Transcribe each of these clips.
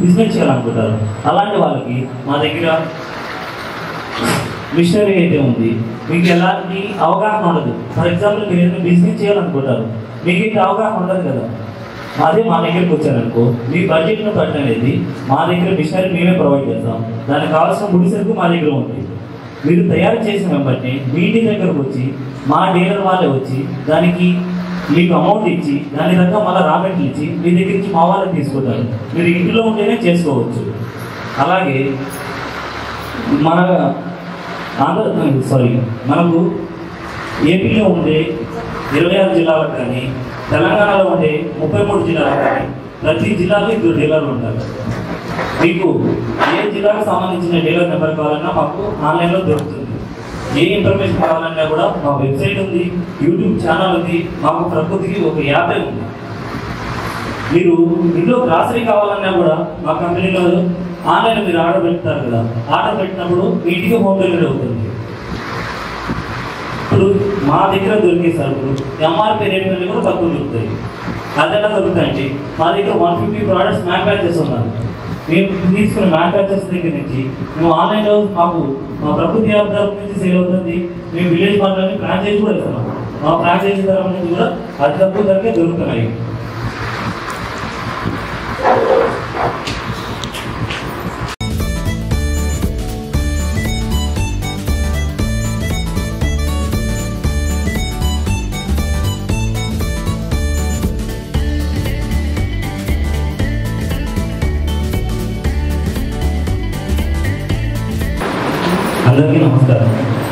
Business చేయాలనుకుంటారు అలాంటి వాళ్ళకి మా దగ్గర మిషనరీ అయితే ఉంది మీకు ఎలాంటి అవగాహన ఉండదు ఫర్ ఎగ్జాంపుల్ మీరు ఏదైనా బిజినెస్ చేయాలనుకుంటారు మీకు ఇంత అవగాహన ఉండదు కదా అదే మా దగ్గరికి వచ్చారనుకో మీ బడ్జెట్ను బట్టి అనేది మా దగ్గర మిషనరీ మేమే ప్రొవైడ్ చేస్తాం దానికి కావాల్సిన ముడి సరుకు మా దగ్గర ఉంది మీరు తయారు చేసిన వెంబటి మీ ఇంటి దగ్గరకు వచ్చి మా డీలర్ వాళ్ళే వచ్చి దానికి మీకు అమౌంట్ ఇచ్చి దాని రకంగా మళ్ళీ రా మెటీరియల్ ఇచ్చి మీ దగ్గర నుంచి మా వాళ్ళకి తీసుకుంటారు మీరు ఇంటిలో ఉంటేనే చేసుకోవచ్చు అలాగే మన ఆంధ్ర సారీ మనకు ఏపీలో ఉండే ఇరవై ఆరు జిల్లాలకు కానీ తెలంగాణలో ఉండే ముప్పై మూడు జిల్లాలకు కానీ ప్రతి జిల్లాలో ఇద్దరు డీలర్లు ఉంటారు మీకు ఏ జిల్లాకు సంబంధించిన డీలర్ నెంబర్ కావాలన్నా మాకు ఆన్లైన్లో దొరుకుతుంది ఏ ఇన్ఫర్మేషన్ కావాలన్నా కూడా మా వెబ్సైట్ ఉంది యూట్యూబ్ ఛానల్ ఉంది మాకు ప్రకృతికి ఒక యాపే ఉంది మీరు ఇంట్లో గ్రాసరీ కావాలన్నా కూడా మా కంపెనీలో ఆన్లైన్ మీరు ఆర్డర్ పెడతారు కదా ఆర్డర్ పెట్టినప్పుడు మీ ఇంటికి హోమ్ డెలివరీ అవుతుంది ఇప్పుడు మా దగ్గర దొరికే సరుకులు ఎంఆర్పీ రేట్ మీద కూడా తక్కువ దొరుకుతాయి అదెలా దొరుకుతాయండి మా దగ్గర వన్ ఫిఫ్టీ ప్రోడక్ట్స్ మ్యానుఫ్యాక్చర్స్ ఉన్నారు మేము తీసుకున్న మ్యానుఫ్యాక్చర్స్ దగ్గర నుంచి మేము ఆన్లైన్లో మాకు మా ప్రకృతి యాప్ తరపు నుంచి సేల్ అవుతుంది మేము విలేజ్ మార్కెట్ని ఫ్రాంచైజ్ కూడా ఇస్తున్నాం మా ఫ్రాంచైజీ తరపు నుంచి కూడా అతి తక్కువ ధరకే దొరుకుతున్నాయి అందరికీ నమస్కారం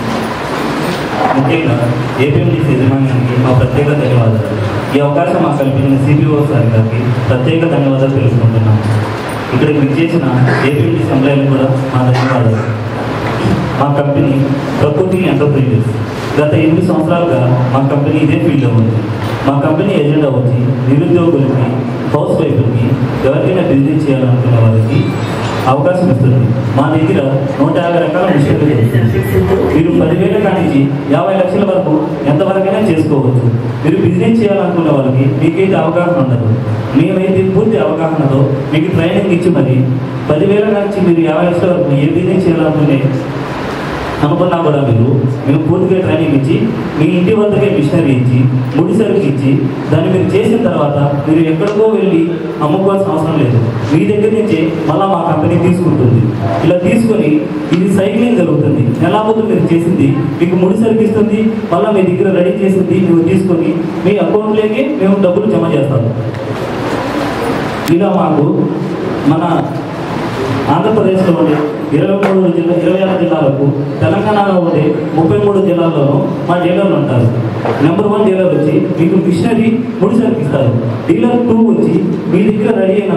ముఖ్యంగా ఏపీఎండిసి యజమానికి మా ప్రత్యేక ధన్యవాదాలు ఈ అవకాశం మాకు కల్పించిన సిపిఓ సార్ గారికి ప్రత్యేక ధన్యవాదాలు తెలుసుకుంటున్నాం ఇక్కడికి విచ్చేసిన ఏపీఎండిసి ఎంప్లాయీలకు కూడా మా ధన్యవాదాలు మా కంపెనీ ప్రకృతి ఎంటర్ప్రైజెస్ గత ఎనిమిది సంవత్సరాలుగా మా కంపెనీ ఇదే ఫీల్డ్లో ఉంది మా కంపెనీ ఎజెండా వచ్చి నిరుద్యోగులకి హౌస్ వైఫ్లకి ఎవరికైనా బిజినెస్ చేయాలనుకున్న వారికి అవకాశం ఇస్తుంది మా దగ్గర నూట యాభై రకాల మిషన్లు మీరు పదివేల కానించి యాభై లక్షల వరకు ఎంతవరకైనా చేసుకోవచ్చు మీరు బిజినెస్ చేయాలనుకున్న వాళ్ళకి మీకైతే అవగాహన ఉండదు మేమైతే పూర్తి అవగాహనతో మీకు ట్రైనింగ్ ఇచ్చి మరి పదివేల నుంచి మీరు యాభై లక్షల వరకు ఏ బిజినెస్ చేయాలనుకునే అనుకున్నా కూడా మీరు మేము పూర్తిగా ట్రైనింగ్ ఇచ్చి మీ ఇంటి వద్దకే మిషనరీ ఇచ్చి ముడి సరుకు ఇచ్చి దాన్ని మీరు చేసిన తర్వాత మీరు ఎక్కడికో వెళ్ళి అమ్ముకోవాల్సిన అవసరం లేదు మీ దగ్గర నుంచే మళ్ళీ మా కంపెనీ తీసుకుంటుంది ఇలా తీసుకొని ఇది సైక్లింగ్ జరుగుతుంది ఎలా ముందు మీరు చేసింది మీకు ముడి సరుకు ఇస్తుంది మళ్ళీ మీ దగ్గర రెడీ చేసింది మీరు తీసుకొని మీ అకౌంట్లోకి మేము డబ్బులు జమ చేస్తాము ఇలా మాకు మన ఆంధ్రప్రదేశ్లో ఉండే ఇరవై మూడు జిల్లా ఇరవై ఆరు జిల్లాలకు తెలంగాణలో ఉండే ముప్పై మూడు జిల్లాల్లోనూ మా డీలర్లు ఉంటారు నెంబర్ వన్ డీలర్ వచ్చి మీకు మిషనరీ ముడి సరుకు ఇస్తారు డీలర్ టూ వచ్చి మీ దగ్గర రెడీ అయిన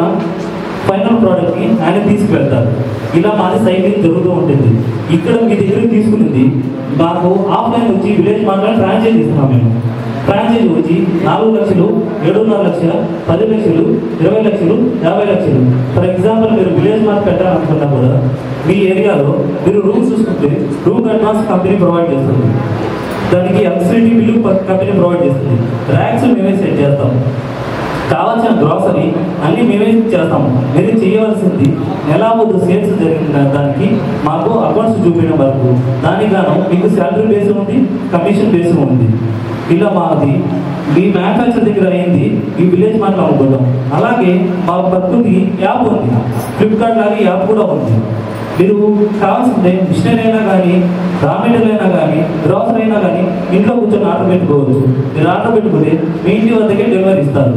ఫైనల్ ప్రోడక్ట్ని ఆయన తీసుకువెళ్తారు ఇలా మాది సైక్లింగ్ జరుగుతూ ఉంటుంది ఇక్కడ మీ దగ్గర తీసుకున్నది మాకు ఆఫ్లైన్ వచ్చి విలేజ్ మార్కెట్ ఫ్రాంచైజ్ ఇస్తున్నాం మేము ఫ్రాంచైజీ వచ్చి నాలుగు లక్షలు ఏడున్నర లక్షల పది లక్షలు ఇరవై లక్షలు యాభై లక్షలు ఫర్ ఎగ్జాంపుల్ మీరు విలేజ్ మార్క్ పెట్టాలనుకున్నా కూడా మీ ఏరియాలో మీరు రూమ్ చూసుకుంటే రూమ్ అడ్వాన్స్ కంపెనీ ప్రొవైడ్ చేస్తుంది దానికి ఎలక్ట్రిసిటీ బిల్లు కంపెనీ ప్రొవైడ్ చేస్తుంది ర్యాక్స్ మేమే సెట్ చేస్తాం కావాల్సిన గ్రాసరీ అన్ని మేమే చేస్తాము మీరు చేయవలసింది నెలా ముందు సేల్స్ జరిగిన దానికి మాకు అకౌంట్స్ చూపించడం వరకు దానికి గాను మీకు శాలరీ బేస్ ఉంది కమిషన్ బేస్ ఉంది ఇలా మాది మీ మ్యానుఫ్యాక్చర్ దగ్గర అయింది ఈ విలేజ్ మార్ట్లో అమ్ముకుంటాం అలాగే మా ప్రకృతి యాప్ ఉంది ఫ్లిప్కార్ట్ లాగా యాప్ కూడా ఉంది మీరు కావాల్సిందే మిషనరీ అయినా కానీ రా మెటీరియల్ అయినా కానీ గ్రాసరీ అయినా కానీ ఇంట్లో కూర్చొని ఆర్డర్ పెట్టుకోవచ్చు మీరు ఆర్డర్ పెట్టుకుంటే మీ ఇంటి వద్దకే డెలివరీ ఇస్తారు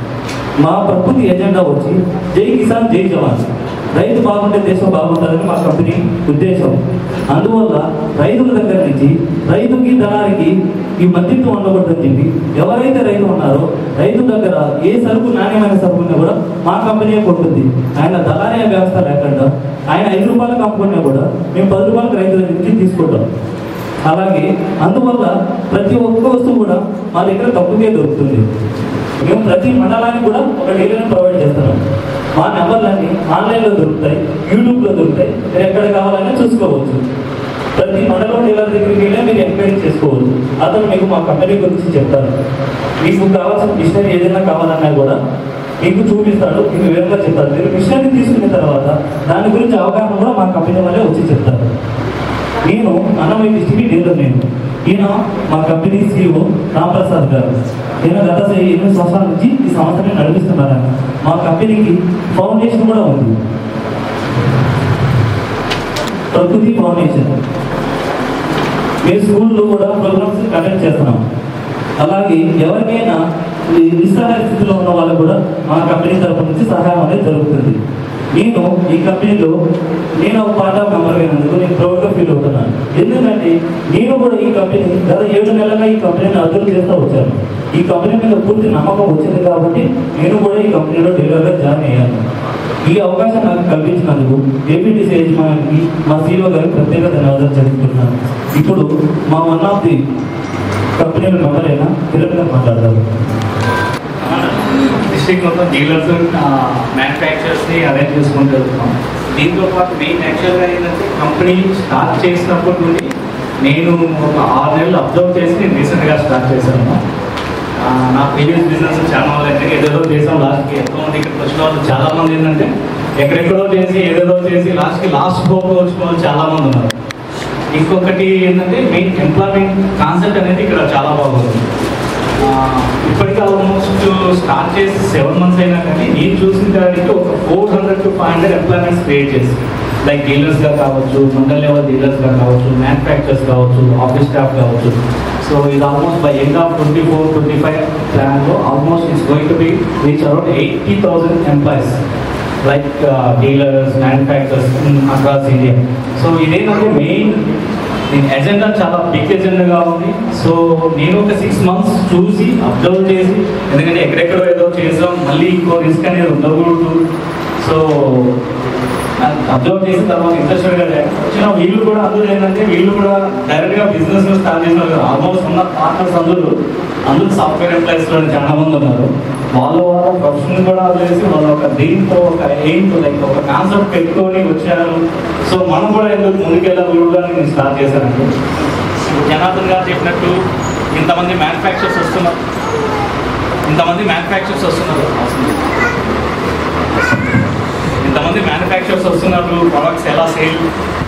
మా ప్రకృతి ఎజెండా వచ్చి జై కిసాన్ జై జవాన్ రైతు బాగుంటే దేశం బాగుంటుందని మా కంపెనీ ఉద్దేశం అందువల్ల రైతుల దగ్గర నుంచి రైతుకి ధనానికి ఈ మధ్యత్వం ఉండకూడదని చెప్పి ఎవరైతే రైతు ఉన్నారో రైతు దగ్గర ఏ సరుకు నాణ్యమైన సరుకున్నా కూడా మా కంపెనీ కొంటుంది ఆయన దళారీ వ్యవస్థ లేకుండా ఆయన ఐదు రూపాయలకు అమ్ముకున్నా కూడా మేము పది రూపాయలకు రైతుల నుంచి తీసుకుంటాం అలాగే అందువల్ల ప్రతి ఒక్క వస్తువు కూడా మా దగ్గర తక్కువకే దొరుకుతుంది మేము ప్రతి మండలానికి కూడా ఒక డీలర్ని ప్రొవైడ్ చేస్తున్నాం మా నెంబర్లన్నీ ఆన్లైన్లో దొరుకుతాయి యూట్యూబ్లో దొరుకుతాయి మీరు ఎక్కడ కావాలన్నా చూసుకోవచ్చు ప్రతి మండలం డీలర్ దగ్గరికి వెళ్ళి మీరు ఎంక్వైరీ చేసుకోవచ్చు అతను మీకు మా కంపెనీ గురించి చెప్తారు మీకు కావాల్సిన మిషనరీ ఏదైనా కావాలన్నా కూడా మీకు చూపిస్తాడు మీకు వివరంగా చెప్తాడు మీరు మిషనరీ తీసుకున్న తర్వాత దాని గురించి అవగాహన కూడా మా కంపెనీ వాళ్ళే వచ్చి చెప్తారు నేను అన్నమయ్య డిస్ట్రిక్ట్ డీలర్ నేను ఈయన మా కంపెనీ సీఈఓ రాంప్రసాద్ గారు ఈయన గత ఎనిమిది సంవత్సరాల నుంచి ఈ సంవత్సరాన్ని నడిపిస్తున్నారు మా కంపెనీకి ఫౌండేషన్ కూడా ఉంది ప్రకృతి ఫౌండేషన్ మేము స్కూల్లో కూడా ప్రోగ్రామ్స్ కండక్ట్ చేస్తున్నాం అలాగే ఎవరికైనా ఈ నిస్సహాయ స్థితిలో ఉన్న వాళ్ళకు కూడా మా కంపెనీ తరపు నుంచి సహాయం అనేది జరుగుతుంది నేను ఈ కంపెనీలో నేను ఒక పార్ట్ ఆఫ్ మెంబర్ అయినందుకు నేను ప్రౌడ్గా ఫీల్ అవుతున్నాను ఎందుకంటే నేను కూడా ఈ కంపెనీ గత ఏడు నెలలుగా ఈ కంపెనీని అభివృద్ధి చేస్తూ వచ్చాను ఈ కంపెనీ మీద పూర్తి నమ్మకం వచ్చింది కాబట్టి నేను కూడా ఈ కంపెనీలో డీలర్గా జాయిన్ అయ్యాను ఈ అవకాశం నాకు కల్పించినందుకు ఏపీటీసీ యజమానికి మా సీఓ గారికి ప్రత్యేక ధన్యవాదాలు తెలుపుతున్నాను ఇప్పుడు మా వన్ ఆఫ్ ది కంపెనీల మెంబర్ అయిన కిరణ్ గారు మాట్లాడతారు డిస్ట్రిక్ట్ మొత్తం డీలర్స్ మ్యానుఫ్యాక్చరర్స్ని అరేంజ్ చేసుకుంటూ వెళ్తున్నాం దీంతో పాటు మెయిన్ యాక్చువల్గా ఏంటంటే కంపెనీ స్టార్ట్ చేసినప్పటి నుండి నేను ఒక ఆరు నెలలు అబ్జర్వ్ చేసి నేను రీసెంట్గా స్టార్ట్ చేశాను ఆ, నా ప్రీవియస్ బిజినెస్ చాలా వాళ్ళు అయితే ఏదేదో చేసాం లాస్ట్కి ఎంతో మంది ఇక్కడికి వచ్చిన వాళ్ళు చాలా మంది ఏంటంటే ఎక్కడెక్కడో చేసి ఏదేదో చేసి లాస్ట్కి లాస్ట్ హోప్ వచ్చిన వాళ్ళు చాలా మంది ఉన్నారు ఇంకొకటి ఏంటంటే మెయిన్ ఎంప్లాయ్మెంట్ కాన్సెప్ట్ అనేది ఇక్కడ చాలా బాగుంది ఆ, ఇప్పటికీ ఆల్మోస్ట్ స్టార్ట్ చేసి సెవెన్ మంత్స్ అయినా కానీ నేను చూసిన దానికి ఒక four hundred to five hundred employments create చేసి లైక్ డీలర్స్గా కావచ్చు మండల్ లెవెల్ డీలర్స్గా కావచ్చు మ్యానుఫ్యాక్చర్స్ కావచ్చు ఆఫీస్ స్టాఫ్ కావచ్చు సో ఇది almost by end of twenty four twenty five ప్లాన్లో almost it's going to be reach around eighty thousand employees like dealers manufactures across India so ఇదేంటంటే మెయిన్ దీని ఎజెండా చాలా big ఎజెండాగా ఉంది so నేను ఒక సిక్స్ మంత్స్ చూసి అబ్జర్వ్ చేసి ఎందుకంటే ఎక్కడెక్కడో ఏదో చేసాం మళ్ళీ ఇంకో రిస్క్ అనేది ఉండకూడదు సో అబ్జర్వ్ చేసిన తర్వాత ఇంట్రెస్టెడ్గా వచ్చిన వీళ్ళు కూడా అందరూ ఏంటంటే వీళ్ళు కూడా డైరెక్ట్గా బిజినెస్ స్టార్ట్ చేసిన వాళ్ళు ఆల్మోస్ట్ ఉన్న పార్ట్నర్స్ అందరూ అందరూ సాఫ్ట్వేర్ ఎంప్లాయీస్లో చాలా మంది ఉన్నారు వాళ్ళ వాళ్ళ ప్రొఫెషన్ కూడా చేసి వాళ్ళ ఒక దీంతో ఒక ఎయిమ్ లైక్ ఒక కాన్సెప్ట్ పెట్టుకొని వచ్చారు సో మనం కూడా ఎందుకు ముందుకెళ్ళకూడదు అని నేను స్టార్ట్ చేశానండి జనార్దన్ గారు చెప్పినట్టు ఇంతమంది మ్యానుఫ్యాక్చర్స్ వస్తున్నారు ఇంతమంది మ్యానుఫ్యాక్చర్స్ వస్తున్నారు ఇంతమంది మ్యానుఫ్యాక్చర్స్ వస్తున్నారు ప్రొడక్ట్స్ ఎలా సేల్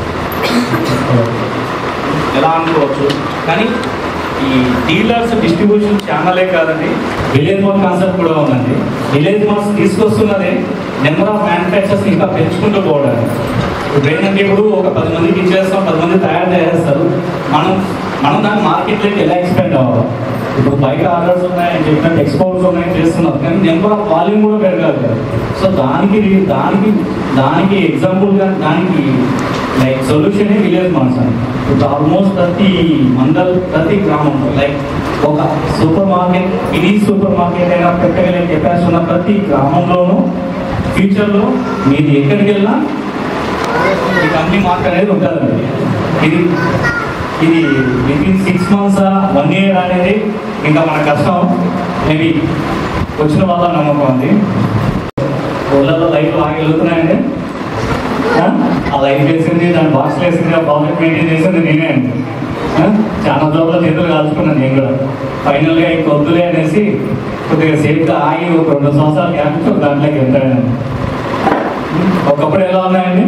ఎలా అనుకోవచ్చు కానీ ఈ డీలర్స్ డిస్ట్రిబ్యూషన్ ఛానలే కాదండి విలేజ్ మాల్ కాన్సెప్ట్ కూడా ఉందండి విలేజ్ మాల్స్ తీసుకొస్తున్నదే నెంబర్ ఆఫ్ మ్యానుఫ్యాక్చర్స్ ఇంకా పెంచుకుంటూ పోవడానికి ఇప్పుడు ఏంటంటే ఇప్పుడు ఒక పది మందికి ఇచ్చేస్తాం పది మంది తయారు చేసేస్తారు మనం మనం దాని మార్కెట్లోకి ఎలా ఎక్స్పెండ్ అవ్వాలి ఇప్పుడు బయట ఆర్డర్స్ ఉన్నాయి అని చెప్పినట్టు ఎక్స్పోర్ట్స్ ఉన్నాయి చేస్తున్నారు కానీ నెంబర్ ఆఫ్ వాల్యూమ్ కూడా పెరగాలి కదా. సో దానికి దానికి దానికి ఎగ్జాంపుల్గా దానికి లైక్ సొల్యూషన్ విలేజ్ మాల్స్ అని ఇప్పుడు ఆల్మోస్ట్ ప్రతి మండల్ ప్రతి గ్రామంలో లైక్ ఒక super market mini super market అయినా పెట్టగలిగే కెపాసిటీ ఉన్న ప్రతి గ్రామంలోనూ ఫ్యూచర్లో మీరు ఎక్కడికి వెళ్ళినా ఈ కంపెనీ మార్క్ అనేది ఉంటుందండి ఇది ఇది within six months one year అనేది ఇంకా మన కష్టం మేబీ వచ్చిన వాళ్ళ నమ్మకం ఉంది ఊళ్ళలో లైట్లు ఆగి వెళ్తున్నాయండి ఆ? ఆ లైట్ వేసింది దాని బాక్స్ వేసింది ఆ ప్రాజెక్ట్ మెయింటైన్ చేసింది నేనే అండి ఆ? చాలా చోట్ల చేతులు కాల్చుకున్నాను నేను కూడా ఫైనల్గా ఇంక వద్దులే అనేసి కొద్దిగా సేఫ్గా ఆగి ఒక రెండు సంవత్సరాలు గ్యాప్ ఇచ్చి ఒక దాంట్లోకి వెళ్తానండి ఒకప్పుడు ఎలా ఉన్నాయండి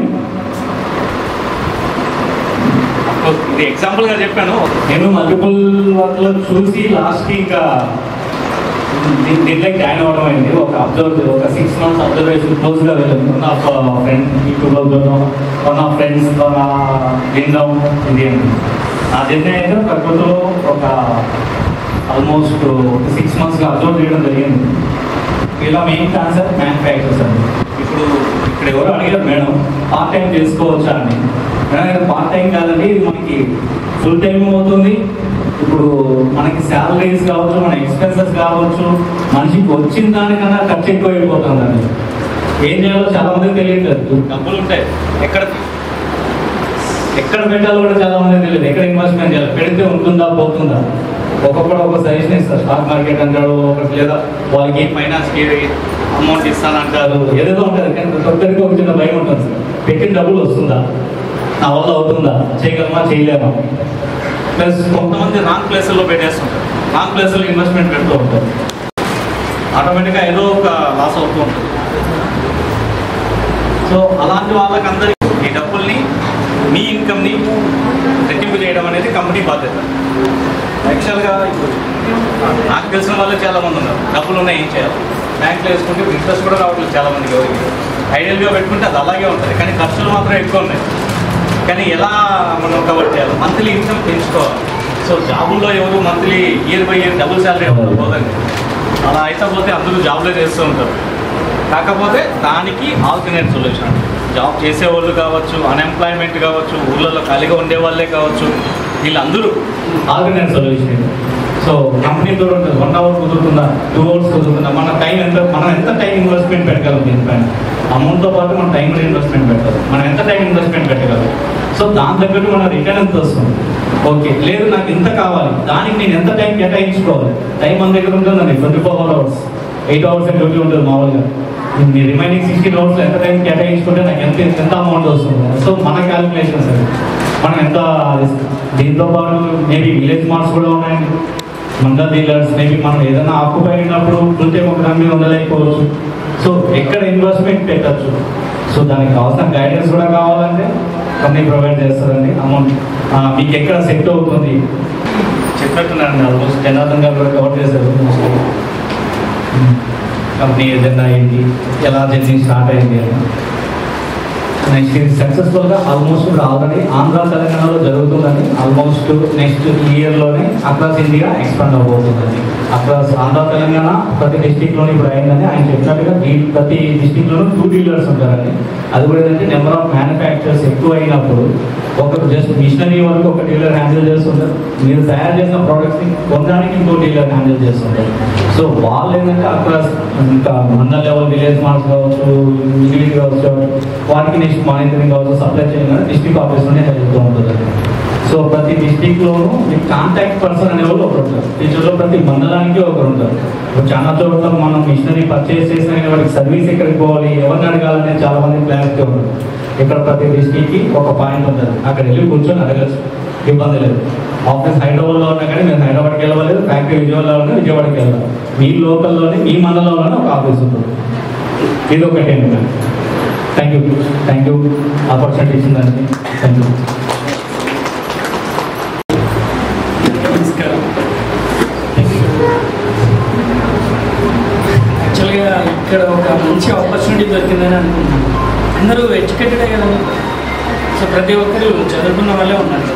ఇది ఎగ్జాంపుల్ గా చెప్పాను నేను మల్టిపుల్ వర్క్లో చూసి లాస్ట్ ఇంకా దీ- దీంట్లో జాయిన్ అవ్వడం అయింది ఒక అబ్జర్వ్ ఒక సిక్స్ మంత్స్ అబ్జర్వేషన్ క్లోజ్ గా వెళ్ళాను వన్ ఆఫ్ ఫ్రెండ్ యూట్యూబ్లో వన్ ఆఫ్ ఫ్రెండ్స్ విందాం ఇది అని నా జర్నీ అయితే ప్రకృతిలో ఒక ఆల్మోస్ట్ సిక్స్ మంత్స్ గా అబ్జర్వ్ చేయడం జరిగింది ఇలా మెయిన్ కాన్సెప్ట్ మ్యానుఫ్యాక్చర్స్ అండి ఇప్పుడు ఇక్కడ ఎవరు అడిగారు మేడం పార్ట్ టైం చేసుకోవచ్చా అని మేడం పార్ట్ టైం కాదండి ఇది మనకి ఫుల్ టైం అవుతుంది ఇప్పుడు మనకి శాలరీస్ కావచ్చు మన ఎక్స్పెన్సెస్ కావచ్చు మనిషికి వచ్చిన దానికన్నా ఖర్చు ఎక్కువ అయిపోతుందండి ఏం చేయాలో చాలా మందికి తెలియట్లేదు డబ్బులు ఉంటాయి ఎక్కడ ఎక్కడ పెట్టాలో కూడా చాలా మంది తెలియదు ఎక్కడ ఇన్వెస్ట్మెంట్ చేయాలి పెడితే ఉంటుందా పోతుందా ఒక్కొక్కడు ఒక సజెషన్ ఇస్తారు స్టాక్ మార్కెట్ అంటాడు ఒకటి లేదా వాళ్ళకి ఫైనాన్స్కి అమౌంట్ ఇస్తానంటారు ఏదేదో ఉంటుంది కానీ ప్రతి ఒక్కరికి ఒక చిన్న భయం ఉంటుంది సార్ పెట్టిన డబ్బులు వస్తుందా నా వల్ల అవుతుందా చేయగలమా చేయలేమా ప్లస్ కొంతమంది రాంగ్ ప్లేసుల్లో పెట్టేస్తుంటారు రాంగ్ ప్లేసుల్లో ఇన్వెస్ట్మెంట్ పెడుతూ ఉంటారు ఆటోమేటిక్గా ఏదో ఒక లాస్ అవుతూ ఉంటుంది సో అలాంటి వాళ్ళకందరికీ ఈ డబ్బుల్ని మీ ఇన్కమ్ని రెట్టింపు చేయడం అనేది కంపెనీ బాధ్యత యాక్చువల్గా ఇప్పుడు నాకు తెలిసిన వాళ్ళు చాలా మంది ఉన్నారు డబ్బులు ఉన్నాయి ఏం చేయాలి బ్యాంక్లో వేసుకుంటే ఇంట్రెస్ట్ కూడా రావట్లేదు చాలా మందికి ఎవరికి ఐడియల్గా పెట్టుకుంటే అది అలాగే ఉంటుంది కానీ ఖర్చులు మాత్రం ఎక్కువ ఉన్నాయి కానీ ఎలా మనం కవర్ చేయాలి మంత్లీ ఇన్కమ్ పెంచుకోవాలి సో జాబుల్లో ఎవరు monthly year by year double salary అవుతుంది పోదండి అలా అయితే పోతే అందరూ జాబ్లో చేస్తూ ఉంటారు కాకపోతే దానికి ఆల్టర్నేట్ సొల్యూషన్ జాబ్ చేసేవాళ్ళు కావచ్చు అన్ఎంప్లాయ్మెంట్ కావచ్చు ఊళ్ళలో ఖాళీగా ఉండే వాళ్ళే కావచ్చు వీళ్ళందరూ ఆల్టర్నేట్ సొల్యూషన్ సో కంపెనీతో ఉంటుంది వన్ అవర్ కుదురుతుందా టూ అవర్స్ కుదురుతుందా మన టైం ఎంత మనం ఎంత టైం ఇన్వెస్ట్మెంట్ పెట్టగలం దీనిపైన అమౌంట్తో పాటు మన టైం ఇన్వెస్ట్మెంట్ పెట్టాలి మనం ఎంత టైం ఇన్వెస్ట్మెంట్ పెట్టగలం సో దాని తగ్గట్టు మన రిటర్న్ ఎంత వస్తుంది ఓకే లేదు నాకు ఇంత కావాలి దానికి నేను ఎంత టైం కేటాయించుకోవాలి టైం మన దగ్గర ఉంటుందండి twenty four hours eight hours duty ఉంటుంది మామూలుగా మీ రిమైనింగ్ సిక్స్టీన్ అవర్స్ ఎంత టైం కేటాయించుకుంటే నాకు ఎంత ఎంత అమౌంట్ వస్తుంది సో మన క్యాలిక్యులేషన్స్ అది మనం ఎంత దీంతో పాటు మేబీ విలేజ్ మార్క్స్ కూడా ఉన్నాయండి మండల డీలర్స్ మేబీ మనం ఏదైనా ఆక్యుపై అయినప్పుడు ఫుల్ టైం ఒక దాని మీద ఉండలేకపోవచ్చు సో ఎక్కడ ఇన్వెస్ట్మెంట్ పెట్టచ్చు సో దానికి కావాల్సిన గైడెన్స్ కూడా కావాలంటే కంపెనీ ప్రొవైడ్ చేస్తారండి అమౌంట్ మీకు ఎక్కడ సెట్ అవుతుంది చెప్పినట్టున్నారండి ఆల్మోస్ట్ జనార్దన్ గారు కూడా కవర్ చేశారు మోస్ట్లీ కంపెనీ ఏదైనా ఏంటి ఎలా జర్నీ స్టార్ట్ అయింది అని నెక్స్ట్ ఇది సక్సెస్ఫుల్గా ఆల్మోస్ట్ ఇప్పుడు ఆల్రెడీ ఆంధ్ర తెలంగాణలో జరుగుతుందని ఆల్మోస్ట్ నెక్స్ట్ ఇయర్లోనే అక్రాస్ ఇండియా ఎక్స్పాండ్ అవబోతుందండి అక్రాస్ ఆంధ్ర తెలంగాణ ప్రతి డిస్టిక్లోని ఇప్పుడు అయిందని ఆయన చెప్పినట్టుగా డీ- ప్రతి డిస్టిక్లోనూ టూ డీలర్స్ ఉంటారండి అది కూడా ఏంటంటే నెంబర్ ఆఫ్ మ్యానుఫ్యాక్చర్స్ ఎక్కువ అయినప్పుడు ఒక జస్ట్ మిషనరీ వరకు ఒక డీలర్ హ్యాండిల్ చేస్తుంటారు మీరు తయారు చేసిన ప్రోడక్ట్స్ని కొనడానికి ఇంకో డీలర్ హ్యాండిల్ చేస్తుంటారు సో వాళ్ళు ఏంటంటే అక్రాస్ ఇంకా మండల్ లెవెల్ విలేజ్ మార్క్స్ కావచ్చు మిగిలిన కావచ్చు వాటికి నెక్స్ట్ మానిటరింగ్ కావచ్చు సప్లై చేయడం డిస్ట్రిక్ట్ ఆఫీస్ నుండి జరుగుతూ ఉంటుంది సో ప్రతి డిస్టిక్ లోను మీ కాంటాక్ట్ పర్సన్ అనే వాళ్ళు ఒకరు ఉంటారు టీచర్లో ప్రతి మండలానికి ఒకరు ఉంటారు ఇప్పుడు చాలా చోట్ల మనం మిషనరీ పర్చేస్ చేసిన కానీ వాడికి సర్వీస్ ఎక్కడికి పోవాలి ఎవరిని అడగాలనే చాలా మంది క్లారిటీ ఉంటుంది ఇక్కడ ప్రతి డిస్టిక్ కి ఒక పాయింట్ ఉంటుంది అక్కడ వెళ్ళి కూర్చొని అడగచ్చు ఇబ్బంది లేదు ఆఫీస్ హైదరాబాద్లో ఉన్నా కానీ మీరు హైదరాబాద్కి వెళ్ళలేదు ఫ్యాక్టరీ విజయవాడలో ఉన్నా విజయవాడకి వెళ్ళాలి మీ లోకల్లోనే మీ మండలంలోనే ఒక ఆఫీస్ ఉంటుంది ఇది ఒకటి ఏంటంటే thank you thank you opportunity ఇచ్చిందండి థ్యాంక్ యూ నమస్కారం యాక్చువల్గా ఇక్కడ ఒక మంచి ఆపర్చునిటీ దొరికిందని అనుకుంటున్నాను అందరూ ఎడ్యుకేటెడే కదా సో ప్రతి ఒక్కరు చదువుకున్న వాళ్ళే ఉన్నారు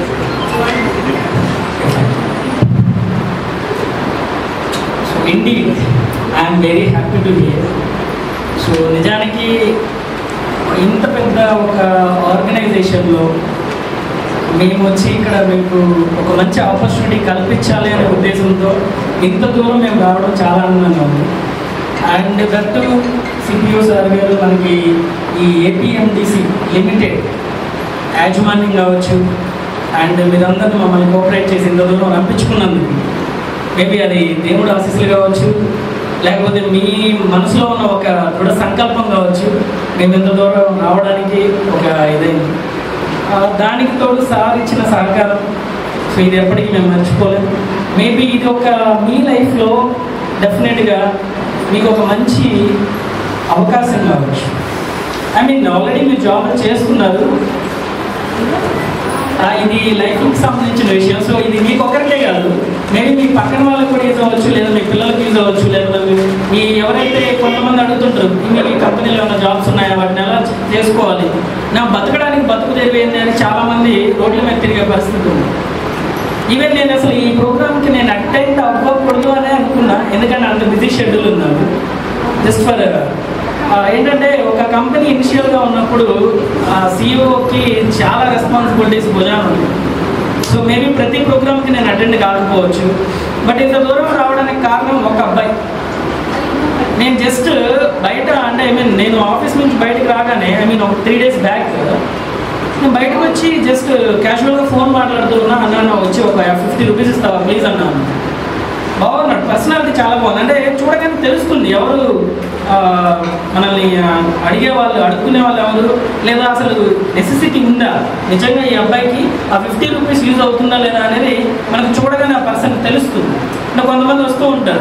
so indeed I'm very happy to hear so నిజానికి ఇంత పెద్ద ఒక ఆర్గనైజేషన్లో మేము వచ్చి ఇక్కడ మీకు ఒక మంచి ఆపర్చునిటీ కల్పించాలి అనే ఉద్దేశంతో ఇంత దూరం మేము రావడం చాలా ఆనందంగా ఉంది అండ్ దట్టు సిపిఓ సార్ గారు మనకి ఈ ఏపీఎండిసి లిమిటెడ్ యాజమాన్యం కావచ్చు అండ్ మీరందరూ మమ్మల్ని కోఆపరేట్ చేసి ఇంత దూరం రప్పించుకున్నందుకు మేబీ అది దేవుడు ఆశీస్సులు కావచ్చు లేకపోతే మీ మనసులో ఉన్న ఒక దృఢ సంకల్పం కావచ్చు మేము ఇంత దూరం రావడానికి ఒక ఇదైంది ఆ, దానికి తోడు సార్ ఇచ్చిన సహకారం సో ఇది ఎప్పటికీ మేము మర్చిపోలేము మేబీ ఇది ఒక మీ లైఫ్లో డెఫినెట్గా మీకు ఒక మంచి అవకాశం కావచ్చు ఐ మీన్ ఆల్రెడీ మీరు జాబ్ చేస్తున్నారు ఆ, ఇది లైఫ్కి సంబంధించిన విషయం సో ఇది మీకు ఒక్కరికే కాదు మేబీ మీ పక్కన వాళ్ళకి కూడా యూజ్ అవ్వచ్చు లేదా మీ పిల్లలకి యూజ్ అవ్వచ్చు లేదా మీ- మీ ఎవరైతే కొంతమంది అడుగుతుంటారు మీ కంపెనీలో ఉన్న జాబ్స్ ఉన్నాయా వాటిని ఎలా చేసుకోవాలి నా బతకడానికి బతుకు తెరివేంది అని చాలా మంది రోడ్ల మీద తిరిగే పరిస్థితి ఉంది ఈవెన్ నేను అసలు ఈ ప్రోగ్రామ్కి నేను అటెండ్ అవ్వకూడదు అనే అనుకున్నా ఎందుకంటే అంత బిజీ షెడ్యూల్ ఉంది నాకు జస్ట్ ఫర్ ఏంటంటే ఒక కంపెనీ ఇనిషియల్గా ఉన్నప్పుడు సిఇఓకి చాలా రెస్పాన్సిబిలిటీస్ భుజాన ఉంది సో మేబీ ప్రతి ప్రోగ్రామ్కి నేను అటెండ్ కాకపోవచ్చు బట్ ఇంత దూరం రావడానికి కారణం ఒక అబ్బాయి నేను జస్ట్ బయట అంటే ఐ మీన్ నేను ఆఫీస్ నుంచి బయటకు రాగానే ఐ మీన్ ఒక త్రీ డేస్ బ్యాక్ నేను బయటకు వచ్చి జస్ట్ క్యాజువల్గా ఫోన్ మాట్లాడుతున్నా అన్న వచ్చి ఒక ఫిఫ్టీ రూపీస్ ఇస్తావా ప్లీజ్ అన్నాను బాగున్నాడు పర్సనాలిటీ చాలా బాగుంది అంటే చూడగానే తెలుస్తుంది ఎవరు ఆ, మనల్ని ఆ, అడిగే వాళ్ళు అడుక్కునే వాళ్ళు ఎవరు లేదా అసలు నెసెసిటీ ఉందా నిజంగా ఈ అబ్బాయికి ఆ ఫిఫ్టీ రూపీస్ యూజ్ అవుతుందా లేదా అనేది మనకు చూడగానే ఆ పర్సన్ తెలుస్తుంది అంటే కొంతమంది వస్తూ ఉంటారు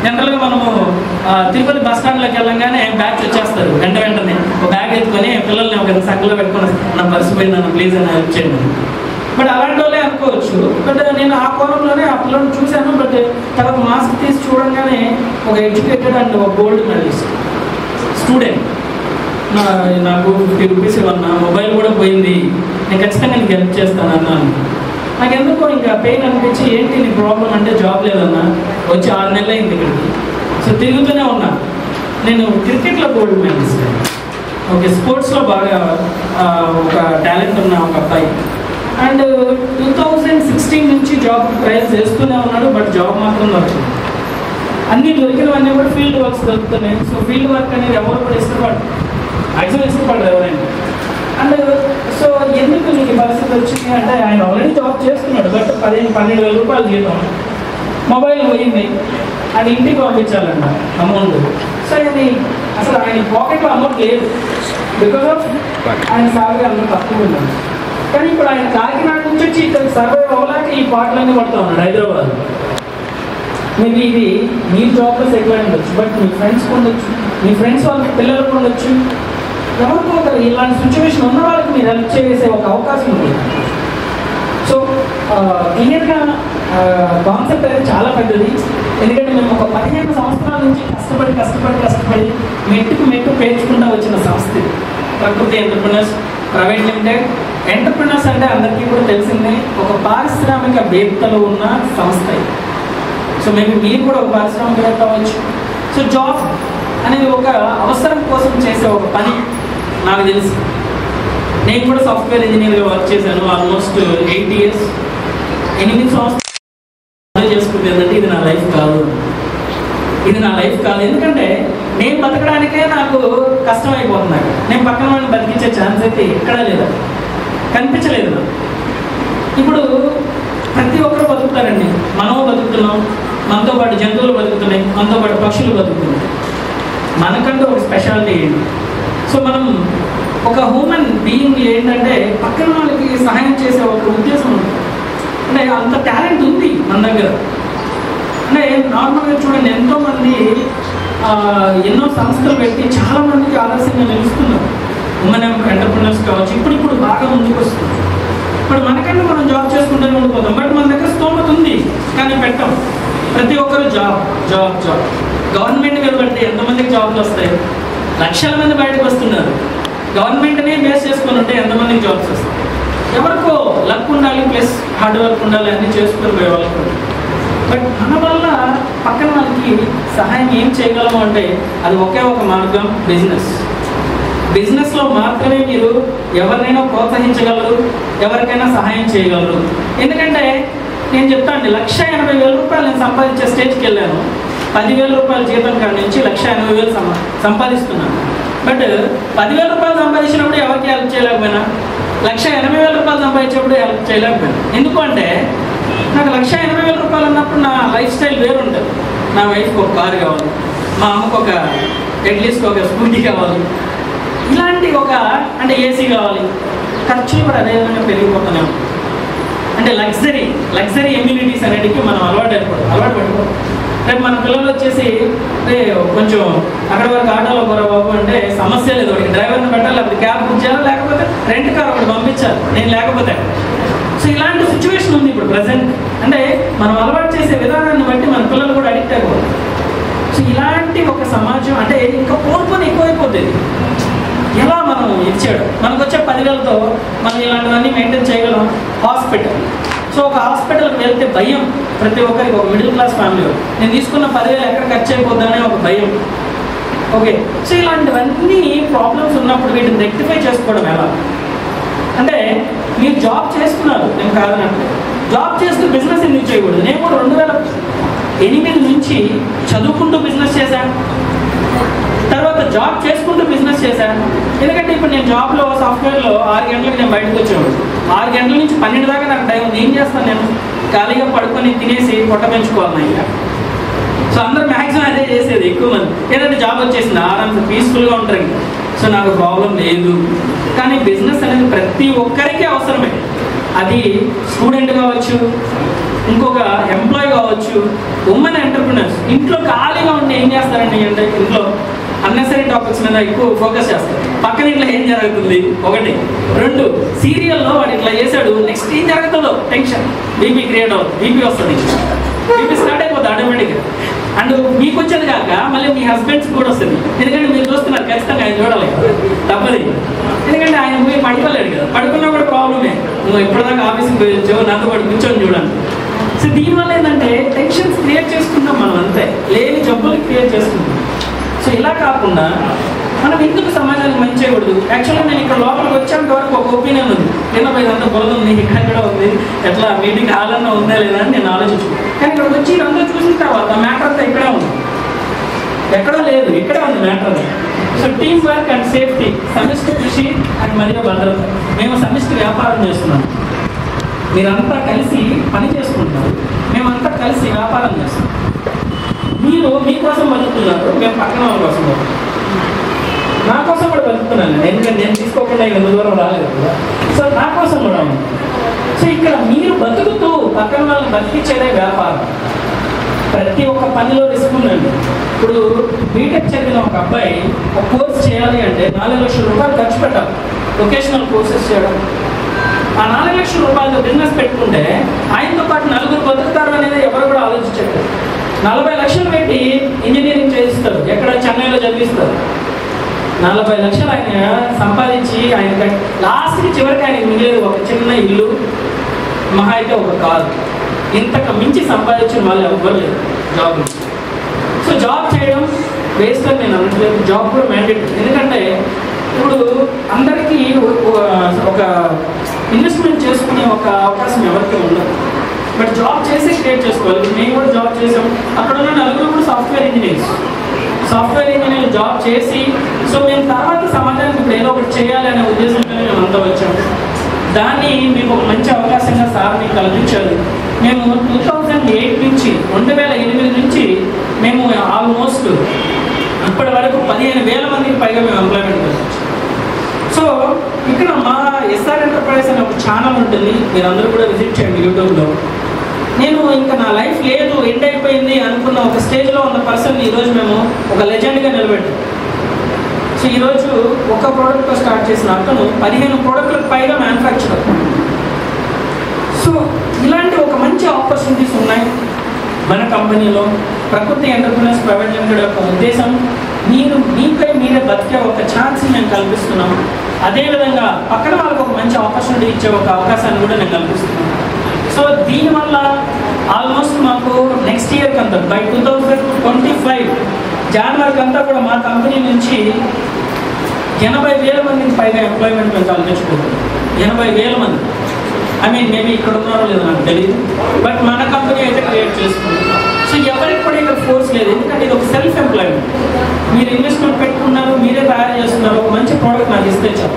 జనరల్గా మనము ఆ, తిరుపతి బస్ స్టాండ్లోకి వెళ్ళంగానే బ్యాగ్ వచ్చేస్తారు వెంట వెంటనే ఒక బ్యాగ్ ఎత్తుకొని పిల్లల్ని ఒక సంఖ్యలో పెట్టుకొని నా పర్సు పోయిందన్న ప్లీజ్ అని హెల్ప్ చేయండి బట్ అలాంటి వాళ్ళే అనుకోవచ్చు బట్ నేను ఆ కోణంలోనే ఆ పిల్లల్ని చూశాను బట్ తర్వాత మాస్క్ తీసి చూడంగానే ఒక ఎడ్యుకేటెడ్ అండ్ ఒక గోల్డ్ మెడలిస్ట్ స్టూడెంట్ నా నాకు ఫిఫ్టీ రూపీస్ ఇవ్వన్నా మొబైల్ కూడా పోయింది నేను ఖచ్చితంగా నీకు హెల్ప్ చేస్తాను అన్నాను నాకు ఎందుకో ఇంకా పెయిన్ అనిపించి ఏంటి నీ ప్రాబ్లం అంటే జాబ్ లేదన్నా వచ్చి ఆరు నెలలు అయింది ఇక్కడికి సో తిరుగుతూనే ఉన్నా నేను క్రికెట్లో గోల్డ్ మెడలిస్ట్ ఓకే స్పోర్ట్స్లో బాగా ఆ, ఒక టాలెంట్ ఉన్న ఒక అబ్బాయి అండ్ టూ థౌజండ్ సిక్స్టీన్ నుంచి జాబ్ ట్రయల్స్ చేస్తూనే ఉన్నాడు బట్ జాబ్ మాత్రం దొరకదు అన్ని దొరికినవన్నీ కూడా ఫీల్డ్ వర్క్స్ దొరుకుతున్నాయి సో ఫీల్డ్ వర్క్ అనేది ఎవరు కూడా ఇష్టపడరు మ్యాక్సిమం ఇష్టపడరు ఎవరైనా అండ్ సో ఎందుకు నీకు ఈ పరిస్థితి వచ్చింది అంటే ఆయన ఆల్రెడీ జాబ్ చేస్తున్నాడు బట్ పదిహేను పన్నెండు వేల రూపాయలు జీతం మొబైల్ పోయింది అది ఇంటికి పంపించాలంట అమౌంట్ సో అది అసలు ఆయన పాకెట్లో అమౌంట్ లేదు బికాస్ ఆఫ్ ఆయన సాలరీ అంత తక్కువ ఉంది కానీ ఇప్పుడు ఆయన కాకినాడ నుంచి వచ్చి ఇక్కడ సర్వే అవ్వలేక ఈ పాటలన్నీ పడుతూ ఉన్నాడు హైదరాబాద్ మేబీ ఇది మీ జాబ్లో సెటిల్ అయి ఉండొచ్చు బట్ మీ ఫ్రెండ్స్ ఉండొచ్చు మీ ఫ్రెండ్స్ వాళ్ళ పిల్లలకు ఉండొచ్చు ఎవరికో ఒకరు ఇలాంటి సిచ్యువేషన్ ఉన్న వాళ్ళకి మీరు హెల్ప్ చేసే ఒక అవకాశం ఉంది సో క్లియర్గా కాన్సెప్ట్ అనేది చాలా పెద్దది ఎందుకంటే మేము ఒక పదిహేను సంవత్సరాల నుంచి కష్టపడి కష్టపడి కష్టపడి మెట్టుకు మెట్టు పేర్చుకుంటూ వచ్చిన సంస్థ ఇది. ప్రకృతి ఎంటర్ప్రినర్స్ ప్రైవేట్ లిమిటెడ్ ఎంటర్ప్రినర్స్ అంటే అందరికీ కూడా తెలిసిందే ఒక పారిశ్రామిక వేత్తలు ఉన్న సంస్థ ఇది సో మేబీ మీరు కూడా ఒక పారిశ్రామికవేత్త అవ్వచ్చు సో జాబ్ అనేది ఒక అవసరం కోసం చేసే ఒక పని నాకు తెలుసు నేను కూడా సాఫ్ట్వేర్ ఇంజనీర్గా వర్క్ చేశాను ఆల్మోస్ట్ ఎయిట్ ఇయర్స్ ఎనిమిది సంవత్సరాలు చేసుకుంటే ఏంటంటే ఇది నా లైఫ్ కాదు ఇది నా లైఫ్ కాదు ఎందుకంటే నేను బతకడానికే నాకు కష్టం అయిపోతుంది నాకు నేను పక్కన వాళ్ళని బతికించే ఛాన్స్ అయితే ఎక్కడా లేదు కనిపించలేదు నాకు ఇప్పుడు ప్రతి ఒక్కరు బతుకుతారండి మనము బతుకుతున్నాం మనతో పాటు జంతువులు బతుకుతున్నాయి మనతో పాటు పక్షులు బతుకుతున్నాయి మనకంటూ ఒక స్పెషాలిటీ ఏంటి సో మనం ఒక హ్యూమన్ బీయింగ్ ఏంటంటే పక్కన వాళ్ళకి సహాయం చేసే ఒక ఉద్దేశం ఉంది అంటే అంత టాలెంట్ ఉంది మన దగ్గర అంటే నార్మల్గా చూడండి ఎంతో మంది ఆ, ఎన్నో సంస్థలు పెట్టి చాలా మందికి ఆదర్శంగా నిలుస్తున్నారు ఉమెన్ ఎంటర్ప్రినర్స్ కావచ్చు ఇప్పుడు ఇప్పుడు బాగా ముందుకు వస్తుంది ఇప్పుడు మనకంటే మనం జాబ్ చేసుకుంటూనే ఉండిపోతాం బట్ మన దగ్గర స్తోమత ఉంది కానీ పెట్టాం ప్రతి ఒక్కరు జాబ్ జాబ్ జాబ్ గవర్నమెంట్ మీద పడితే ఎంతమందికి జాబ్లు వస్తాయి లక్షల మంది బయటకు వస్తున్నారు గవర్నమెంట్నే బేస్ చేసుకుని ఉంటే ఎంతమందికి జాబ్స్ వస్తాయి ఎవరికో లక్ ఉండాలి ప్లస్ హార్డ్ వర్క్ ఉండాలి అన్ని చేసుకుని పోయే వాళ్ళకు బట్ మన వల్ల పక్కన వాళ్ళకి సహాయం ఏం చేయగలము అంటే అది ఒకే ఒక మార్గం బిజినెస్ బిజినెస్లో మాత్రమే మీరు ఎవరినైనా ప్రోత్సహించగలరు ఎవరికైనా సహాయం చేయగలరు ఎందుకంటే నేను చెప్తాను లక్ష ఎనభై వేల రూపాయలు నేను సంపాదించే స్టేజ్కి వెళ్ళాను పదివేల రూపాయల జీతం కాడ నుంచి లక్ష ఎనభై వేలు సంపా సంపాదిస్తున్నాను బట్ పదివేల రూపాయలు సంపాదించినప్పుడు ఎవరికి హెల్ప్ చేయలేకపోయినా లక్ష ఎనభై వేల రూపాయలు సంపాదించినప్పుడు హెల్ప్ చేయలేకపోయినా ఎందుకు అంటే నాకు లక్ష ఎనభై వేల రూపాయలు ఉన్నప్పుడు నా లైఫ్ స్టైల్ వేరుంటుంది నా వైఫ్కి ఒక కారు కావాలి మా అమ్మకు ఒక అట్లీస్ట్ ఒక స్కూటీ కావాలి ఇలాంటి ఒక అంటే ఏసీ కావాలి ఖర్చులు కూడా అదే విధంగా పెరిగిపోతూనే ఉంటాయి అంటే లగ్జరీ లగ్జరీ ఎమ్యూనిటీస్ అనేటివి మనం అలవాటు అయిపోవడం అలవాటు పడిపోవడం రేపు మన పిల్లలు వచ్చేసి "రే, కొంచెం అక్కడ వరకు ఆటోలో పోరా బాబు అంటే సమస్య లేదు వాడికి డ్రైవర్ని పెట్టాలి లేకపోతే క్యాబ్ బుక్ చేయాలి లేకపోతే రెంట్ కార్ ఒకటి పంపించాలి నేను లేకపోతే సో ఇలాంటి సిచ్యువేషన్ ఉంది ఇప్పుడు ప్రజెంట్ అంటే మనం అలవాటు చేసే విధానాన్ని బట్టి మన పిల్లలు కూడా అడిక్ట్ అయిపోతారు సో ఇలాంటి ఒక సమాజం అంటే ఇంకా కోరుకొని ఎక్కువైపోతుంది ఎలా మనం ఇచ్చాడు మనకు వచ్చే పదివేలతో మనం ఇలాంటివన్నీ మెయింటైన్ చేయగలం హాస్పిటల్ సో ఒక హాస్పిటల్కి వెళ్తే భయం ప్రతి ఒక్కరికి ఒక మిడిల్ క్లాస్ ఫ్యామిలీ నేను తీసుకున్న పదివేలు ఎక్కడ ఖర్చు అయిపోద్దనే ఒక భయం ఓకే సో ఇలాంటివన్నీ ప్రాబ్లమ్స్ ఉన్నప్పుడు వీటిని రెక్టిఫై చేసుకోవడం ఎలా అంటే మీరు జాబ్ చేస్తున్నారు నేను కాదనట్టు జాబ్ చేస్తూ బిజినెస్ ఎందుకు చేయకూడదు నేను కూడా రెండు వేల ఎనిమిది నుంచి చదువుకుంటూ బిజినెస్ చేశాను తర్వాత జాబ్ చేసుకుంటూ బిజినెస్ చేశాను ఎందుకంటే ఇప్పుడు నేను జాబ్లో సాఫ్ట్వేర్లో ఆరు గంటలకు నేను బయటకు వచ్చేవాడు ఆరు గంటల నుంచి పన్నెండు దాకా నాకు టైం ఉంది ఏం చేస్తాను నేను ఖాళీగా పడుకొని తినేసి పొట్ట పెంచుకోవాలి నా ఇంకా సో అందరూ మ్యాక్సిమం అదే చేసేది ఎక్కువ మంది ఏదంటే జాబ్ వచ్చేసింది ఆరామ్స్ పీస్ఫుల్గా ఉంటారు ఇంకా సో నాకు ప్రాబ్లం లేదు కానీ బిజినెస్ అనేది ప్రతి ఒక్కరికి అవసరమే అది స్టూడెంట్ కావచ్చు ఇంకొక ఎంప్లాయ్ కావచ్చు ఉమెన్ ఎంటర్ప్రినర్స్ ఇంట్లో ఖాళీగా ఉండి ఏం చేస్తారండి అంటే ఇంట్లో అన్నెసరీ టాపిక్స్ మీద ఎక్కువ ఫోకస్ చేస్తారు పక్కన ఇంట్లో ఏం జరుగుతుంది ఒకటి రెండు సీరియల్లో వాడు ఇట్లా చేశాడు నెక్స్ట్ ఏం జరుగుతుందో టెన్షన్ బీపీ క్రియేట్ అవుతుంది బీపీ వస్తుంది బీపీ స్టార్ట్ అయిపోతుంది ఆటోమేటిక్గా అండ్ మీకు వచ్చేది కాక మళ్ళీ మీ హస్బెండ్స్ కూడా వస్తుంది ఎందుకంటే మీరు చూస్తున్నారు ఖచ్చితంగా ఆయన చూడాలి తప్పది ఎందుకంటే ఆయన పోయి పడుకోలేడు కదా పడుకున్నా కూడా ప్రాబ్లమే నువ్వు ఎప్పటిదాకా ఆఫీస్కి పోయి వచ్చావు నాతో పాటు కూర్చొని చూడండి సో దీనివల్ల ఏంటంటే టెన్షన్స్ క్రియేట్ చేసుకుంటాం మనం అంతే లేని జబ్బులు క్రియేట్ చేసుకుంటాం సో ఇలా కాకుండా మనం ఎందుకు సమాజానికి మంచి చేయకూడదు యాక్చువల్గా నేను ఇక్కడ లోపలికి వచ్చేంత వరకు ఒక ఒపీనియన్ ఉంది నిన్న పోయి ఇదంతా బురద ఉంది ఇక్కడ కూడా ఉంది ఎట్లా మీటింగ్ హాల్ అన్నా ఉందా లేదా అని నేను ఆలోచించుకున్నాను కానీ ఇక్కడ వచ్చి ఇదంతా చూసిన తర్వాత మ్యాటర్ అంతా ఇక్కడే ఉంది ఎక్కడా లేదు ఇక్కడే ఉంది matter so team work and safety సమిష్టి కృషి అండ్ మరియు భద్రత మేము సమిష్టి వ్యాపారం చేస్తున్నాం మీరంతా కలిసి పని చేసుకుంటున్నారు మేమంతా కలిసి వ్యాపారం చేస్తాం మీరు మీకోసం బతుకుతున్నారు మేము పక్కన వాళ్ళ కోసం బతుకుతున్నాం నా కోసం కూడా బతుకుతున్నాను నేను. ఎందుకంటే నేను తీసుకోకుండా ఇంత దూరం రాలేదు కదా సో నా కోసం కూడా ఉంది సో ఇక్కడ మీరు బతుకుతూ పక్కన వాళ్ళని బతికించేదే వ్యాపారం ప్రతి ఒక్క పనిలో రిస్క్ ఉందండి ఇప్పుడు బీటెక్ చదివిన ఒక అబ్బాయి ఒక కోర్స్ చేయాలి అంటే నాలుగు లక్షల రూపాయలు ఖర్చు పెట్టాలి వొకేషనల్ కోర్సెస్ చేయడం ఆ నాలుగు లక్షల రూపాయలతో బిజినెస్ పెట్టుకుంటే ఆయనతో పాటు నలుగురు బతుకుతారు అనేది ఎవరు కూడా ఆలోచించట్లేదు నలభై లక్షలు పెట్టి ఇంజనీరింగ్ చేయిస్తారు ఎక్కడ చెన్నైలో చదివిస్తారు నలభై లక్షలు ఆయన సంపాదించి ఆయన లాస్ట్కి చివరికి ఆయన మిగిలేదు ఒక చిన్న ఇల్లు మహా అయితే ఒక కారు ఇంతకు మించి సంపాదించిన వాళ్ళు ఎవ్వరు లేరు జాబ్ సో జాబ్ చేయడం వేస్ట్ అని నేను అనట్లేదు జాబ్ కూడా మ్యాండేట్ ఎందుకంటే ఇప్పుడు అందరికీ ఒ- ఒ- ఒక ఇన్వెస్ట్మెంట్ చేసుకునే ఒక అవకాశం ఎవరికి ఉండదు బట్ జాబ్ చేసి క్రియేట్ చేసుకోవాలి ఇప్పుడు మేము కూడా జాబ్ చేసాం అక్కడ ఉన్న నలుగురు కూడా software engineers software engineer job చేసి సో మేము తర్వాత సమాజానికి ఇప్పుడు ఏదో ఒకటి చేయాలి అనే ఉద్దేశంతోనే మేము అంతా వచ్చాము దాన్ని మీకు ఒక మంచి అవకాశంగా సార్ మీకు కల్పించారు మేము టూ థౌజండ్ ఎయిట్ నుంచి రెండు వేల ఎనిమిది నుంచి మేము ఆల్మోస్ట్ ఇప్పటి వరకు పదిహేను వేల మందికి పైగా మేము ఎంప్లాయ్మెంట్ పెట్టచ్చు సో ఇక్కడ మా ఎస్ఆర్ ఎంటర్ప్రైజ్ అనే ఒక ఛానల్ ఉంటుంది మీరు అందరూ కూడా విజిట్ చేయండి యూట్యూబ్లో నేను ఇంకా నా లైఫ్ లేదు ఎండ్ అయిపోయింది అనుకున్న ఒక స్టేజ్లో ఉన్న పర్సన్ ఈరోజు మేము ఒక లెజెండ్గా నిలబెట్టాం సో ఈరోజు ఒక ప్రోడక్ట్తో స్టార్ట్ చేసిన అతను పదిహేను ప్రోడక్ట్లకు పైగా మ్యానుఫ్యాక్చర్ సో ఇలాంటి ఒక మంచి ఆపర్చునిటీస్ ఉన్నాయి మన కంపెనీలో ప్రకృతి ఎంటర్ప్రినర్స్ ప్రైవేట్ లిమిటెడ్ యొక్క ఉద్దేశం మీరు మీపై మీరే బతికే ఒక ఛాన్స్ మేము కల్పిస్తున్నాం అదేవిధంగా పక్కన వాళ్ళకి ఒక మంచి ఆపర్చునిటీ ఇచ్చే ఒక అవకాశాన్ని కూడా నేను కల్పిస్తున్నాను సో దీనివల్ల ఆల్మోస్ట్ మాకు నెక్స్ట్ ఇయర్ కంతా by two thousand twenty five జనవరికి అంతా కూడా మా కంపెనీ నుంచి ఎనభై వేల మందికి పైగా ఎంప్లాయ్మెంట్ మేము కల్పించుకుంటాం ఎనభై వేల మంది ఐ మీన్ మేబీ ఇక్కడ ఉన్నారో లేదో నాకు తెలియదు బట్ మన కంపెనీ అయితే క్రియేట్ చేస్తుంది సో ఎవరికి కూడా ఇక్కడ ఫోర్స్ లేదు ఎందుకంటే ఇది ఒక సెల్ఫ్ ఎంప్లాయ్మెంట్ మీరు ఇన్వెస్ట్మెంట్ పెట్టుకున్నారు మీరే తయారు చేస్తున్నారు ఒక మంచి ప్రోడక్ట్ నాకు ఇస్తే చాలు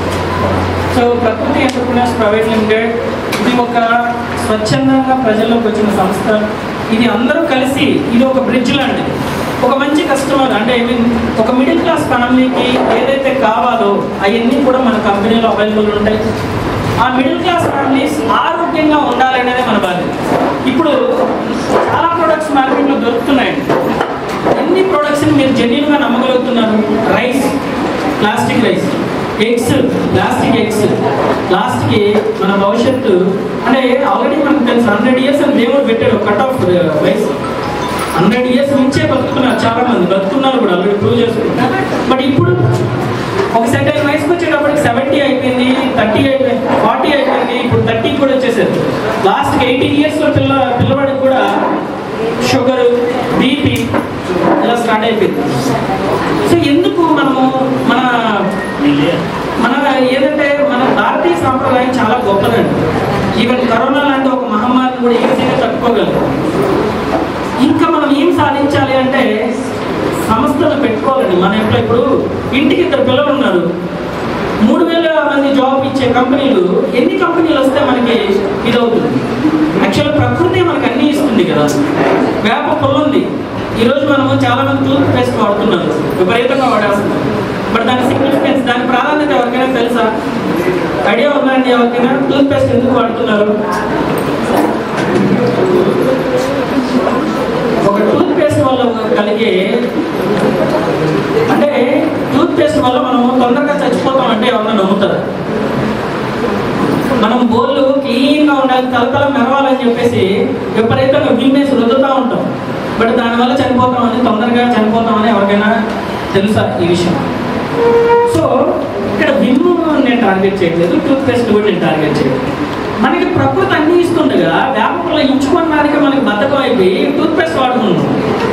సో ప్రకృతి ఎంటర్ప్రినర్స్ ప్రైవేట్ లిమిటెడ్ ఇది ఒక స్వచ్ఛందంగా ప్రజల్లోకి వచ్చిన సంస్థ ఇది అందరూ కలిసి ఇది ఒక బ్రిడ్జ్ లాంటిది ఒక మంచి కస్టమర్ అంటే ఐ మీన్ ఒక మిడిల్ క్లాస్ ఫ్యామిలీకి ఏదైతే కావాలో అవన్నీ కూడా మన కంపెనీలో అవైలబుల్ ఉంటాయి ఆ మిడిల్ క్లాస్ ఫ్యామిలీస్ ఆరోగ్యంగా ఉండాలనేదే మన బాధ్యత ఇప్పుడు చాలా ప్రొడక్ట్స్ మార్కెట్లో దొరుకుతున్నాయండి ఎన్ని ప్రొడక్ట్స్ని మీరు జెన్యున్గా నమ్మగలుగుతున్నారు rice plastic rice eggs plastic eggs లాస్ట్కి మన భవిష్యత్తు అంటే ఆల్రెడీ మనకు తెలుసు హండ్రెడ్ ఇయర్స్ అని దేవుడు పెట్టాడు కట్ ఆఫ్ వయసు హండ్రెడ్ ఇయర్స్ నుంచే బతుకుతున్నారు చాలా మంది బతుకున్నారు కూడా ఆల్రెడీ ప్రూవ్ చేసుకుంటారు బట్ ఇప్పుడు ఒక సెకండ్ వయసుకి వచ్చేటప్పటికి సెవెంటీ అయిపోయింది థర్టీ అయిపోయింది ఫార్టీ అయిపోయింది ఇప్పుడు థర్టీ కూడా వచ్చేసారు లాస్ట్ ఎయిటీన్ ఇయర్స్లో పిల్ల పిల్లవాడికి కూడా షుగర్ బీపీ ఇలా స్టార్ట్ అయిపోయింది సో ఎందుకు మనము మన మన ఏదంటే మన భారతీయ సాంప్రదాయం చాలా గొప్పదండి ఈవెన్ కరోనా లాంటి ఒక మహమ్మారిని కూడా ఈజీగా తట్టుకోగలం ఇంకా మనం ఏం సాధించాలి అంటే సంస్థలు పెట్టుకోవాలండి మన ఇంట్లో ఇప్పుడు ఇంటికి ఇద్దరు పిల్లలు ఉన్నారు మూడు వేల మంది జాబ్ ఇచ్చే కంపెనీలు ఎన్ని కంపెనీలు వస్తే మనకి ఇది అవుతుంది యాక్చువల్ ప్రకృతి మనకు అన్ని ఇస్తుంది కదా వేప పొలం ఉంది ఈరోజు మనము చాలా మంది టూత్ పేస్ట్ వాడుతున్నారు విపరీతంగా వాడేస్తున్నారు బట్ దాని సిగ్నిఫికెన్స్ దాని ప్రాధాన్యత ఎవరికైనా తెలుసా ఐడియా ఉందండి ఎవరికైనా టూత్ పేస్ట్ ఎందుకు వాడుతున్నారు నాకు ఒక టూత్ పేస్ట్ వల్ల కలిగే అంటే టూత్ పేస్ట్ వల్ల మనం తొందరగా చచ్చిపోతాం అంటే ఎవరన్నా నమ్ముతారు మనం బోర్లు క్లీన్గా ఉండాలి తలతల మెరవాలని చెప్పేసి విపరీతంగా విమ్మేసి రుద్దుతూ ఉంటాం బట్ దానివల్ల చనిపోతామని తొందరగా చనిపోతామని ఎవరికైనా తెలుసా ఈ విషయం సో ఇక్కడ విమ్ నేను టార్గెట్ చేయట్లేదు టూత్ పేస్ట్ కూడా నేను టార్గెట్ చేయట్లేదు మనకి ప్రకృతి అన్ని ఇస్తుండగా వ్యాపకుల్లో ఇచ్చుకోవడానికి మనకి బద్ధకం అయిపోయి టూత్ పేస్ట్ వాడుకుంటున్నాం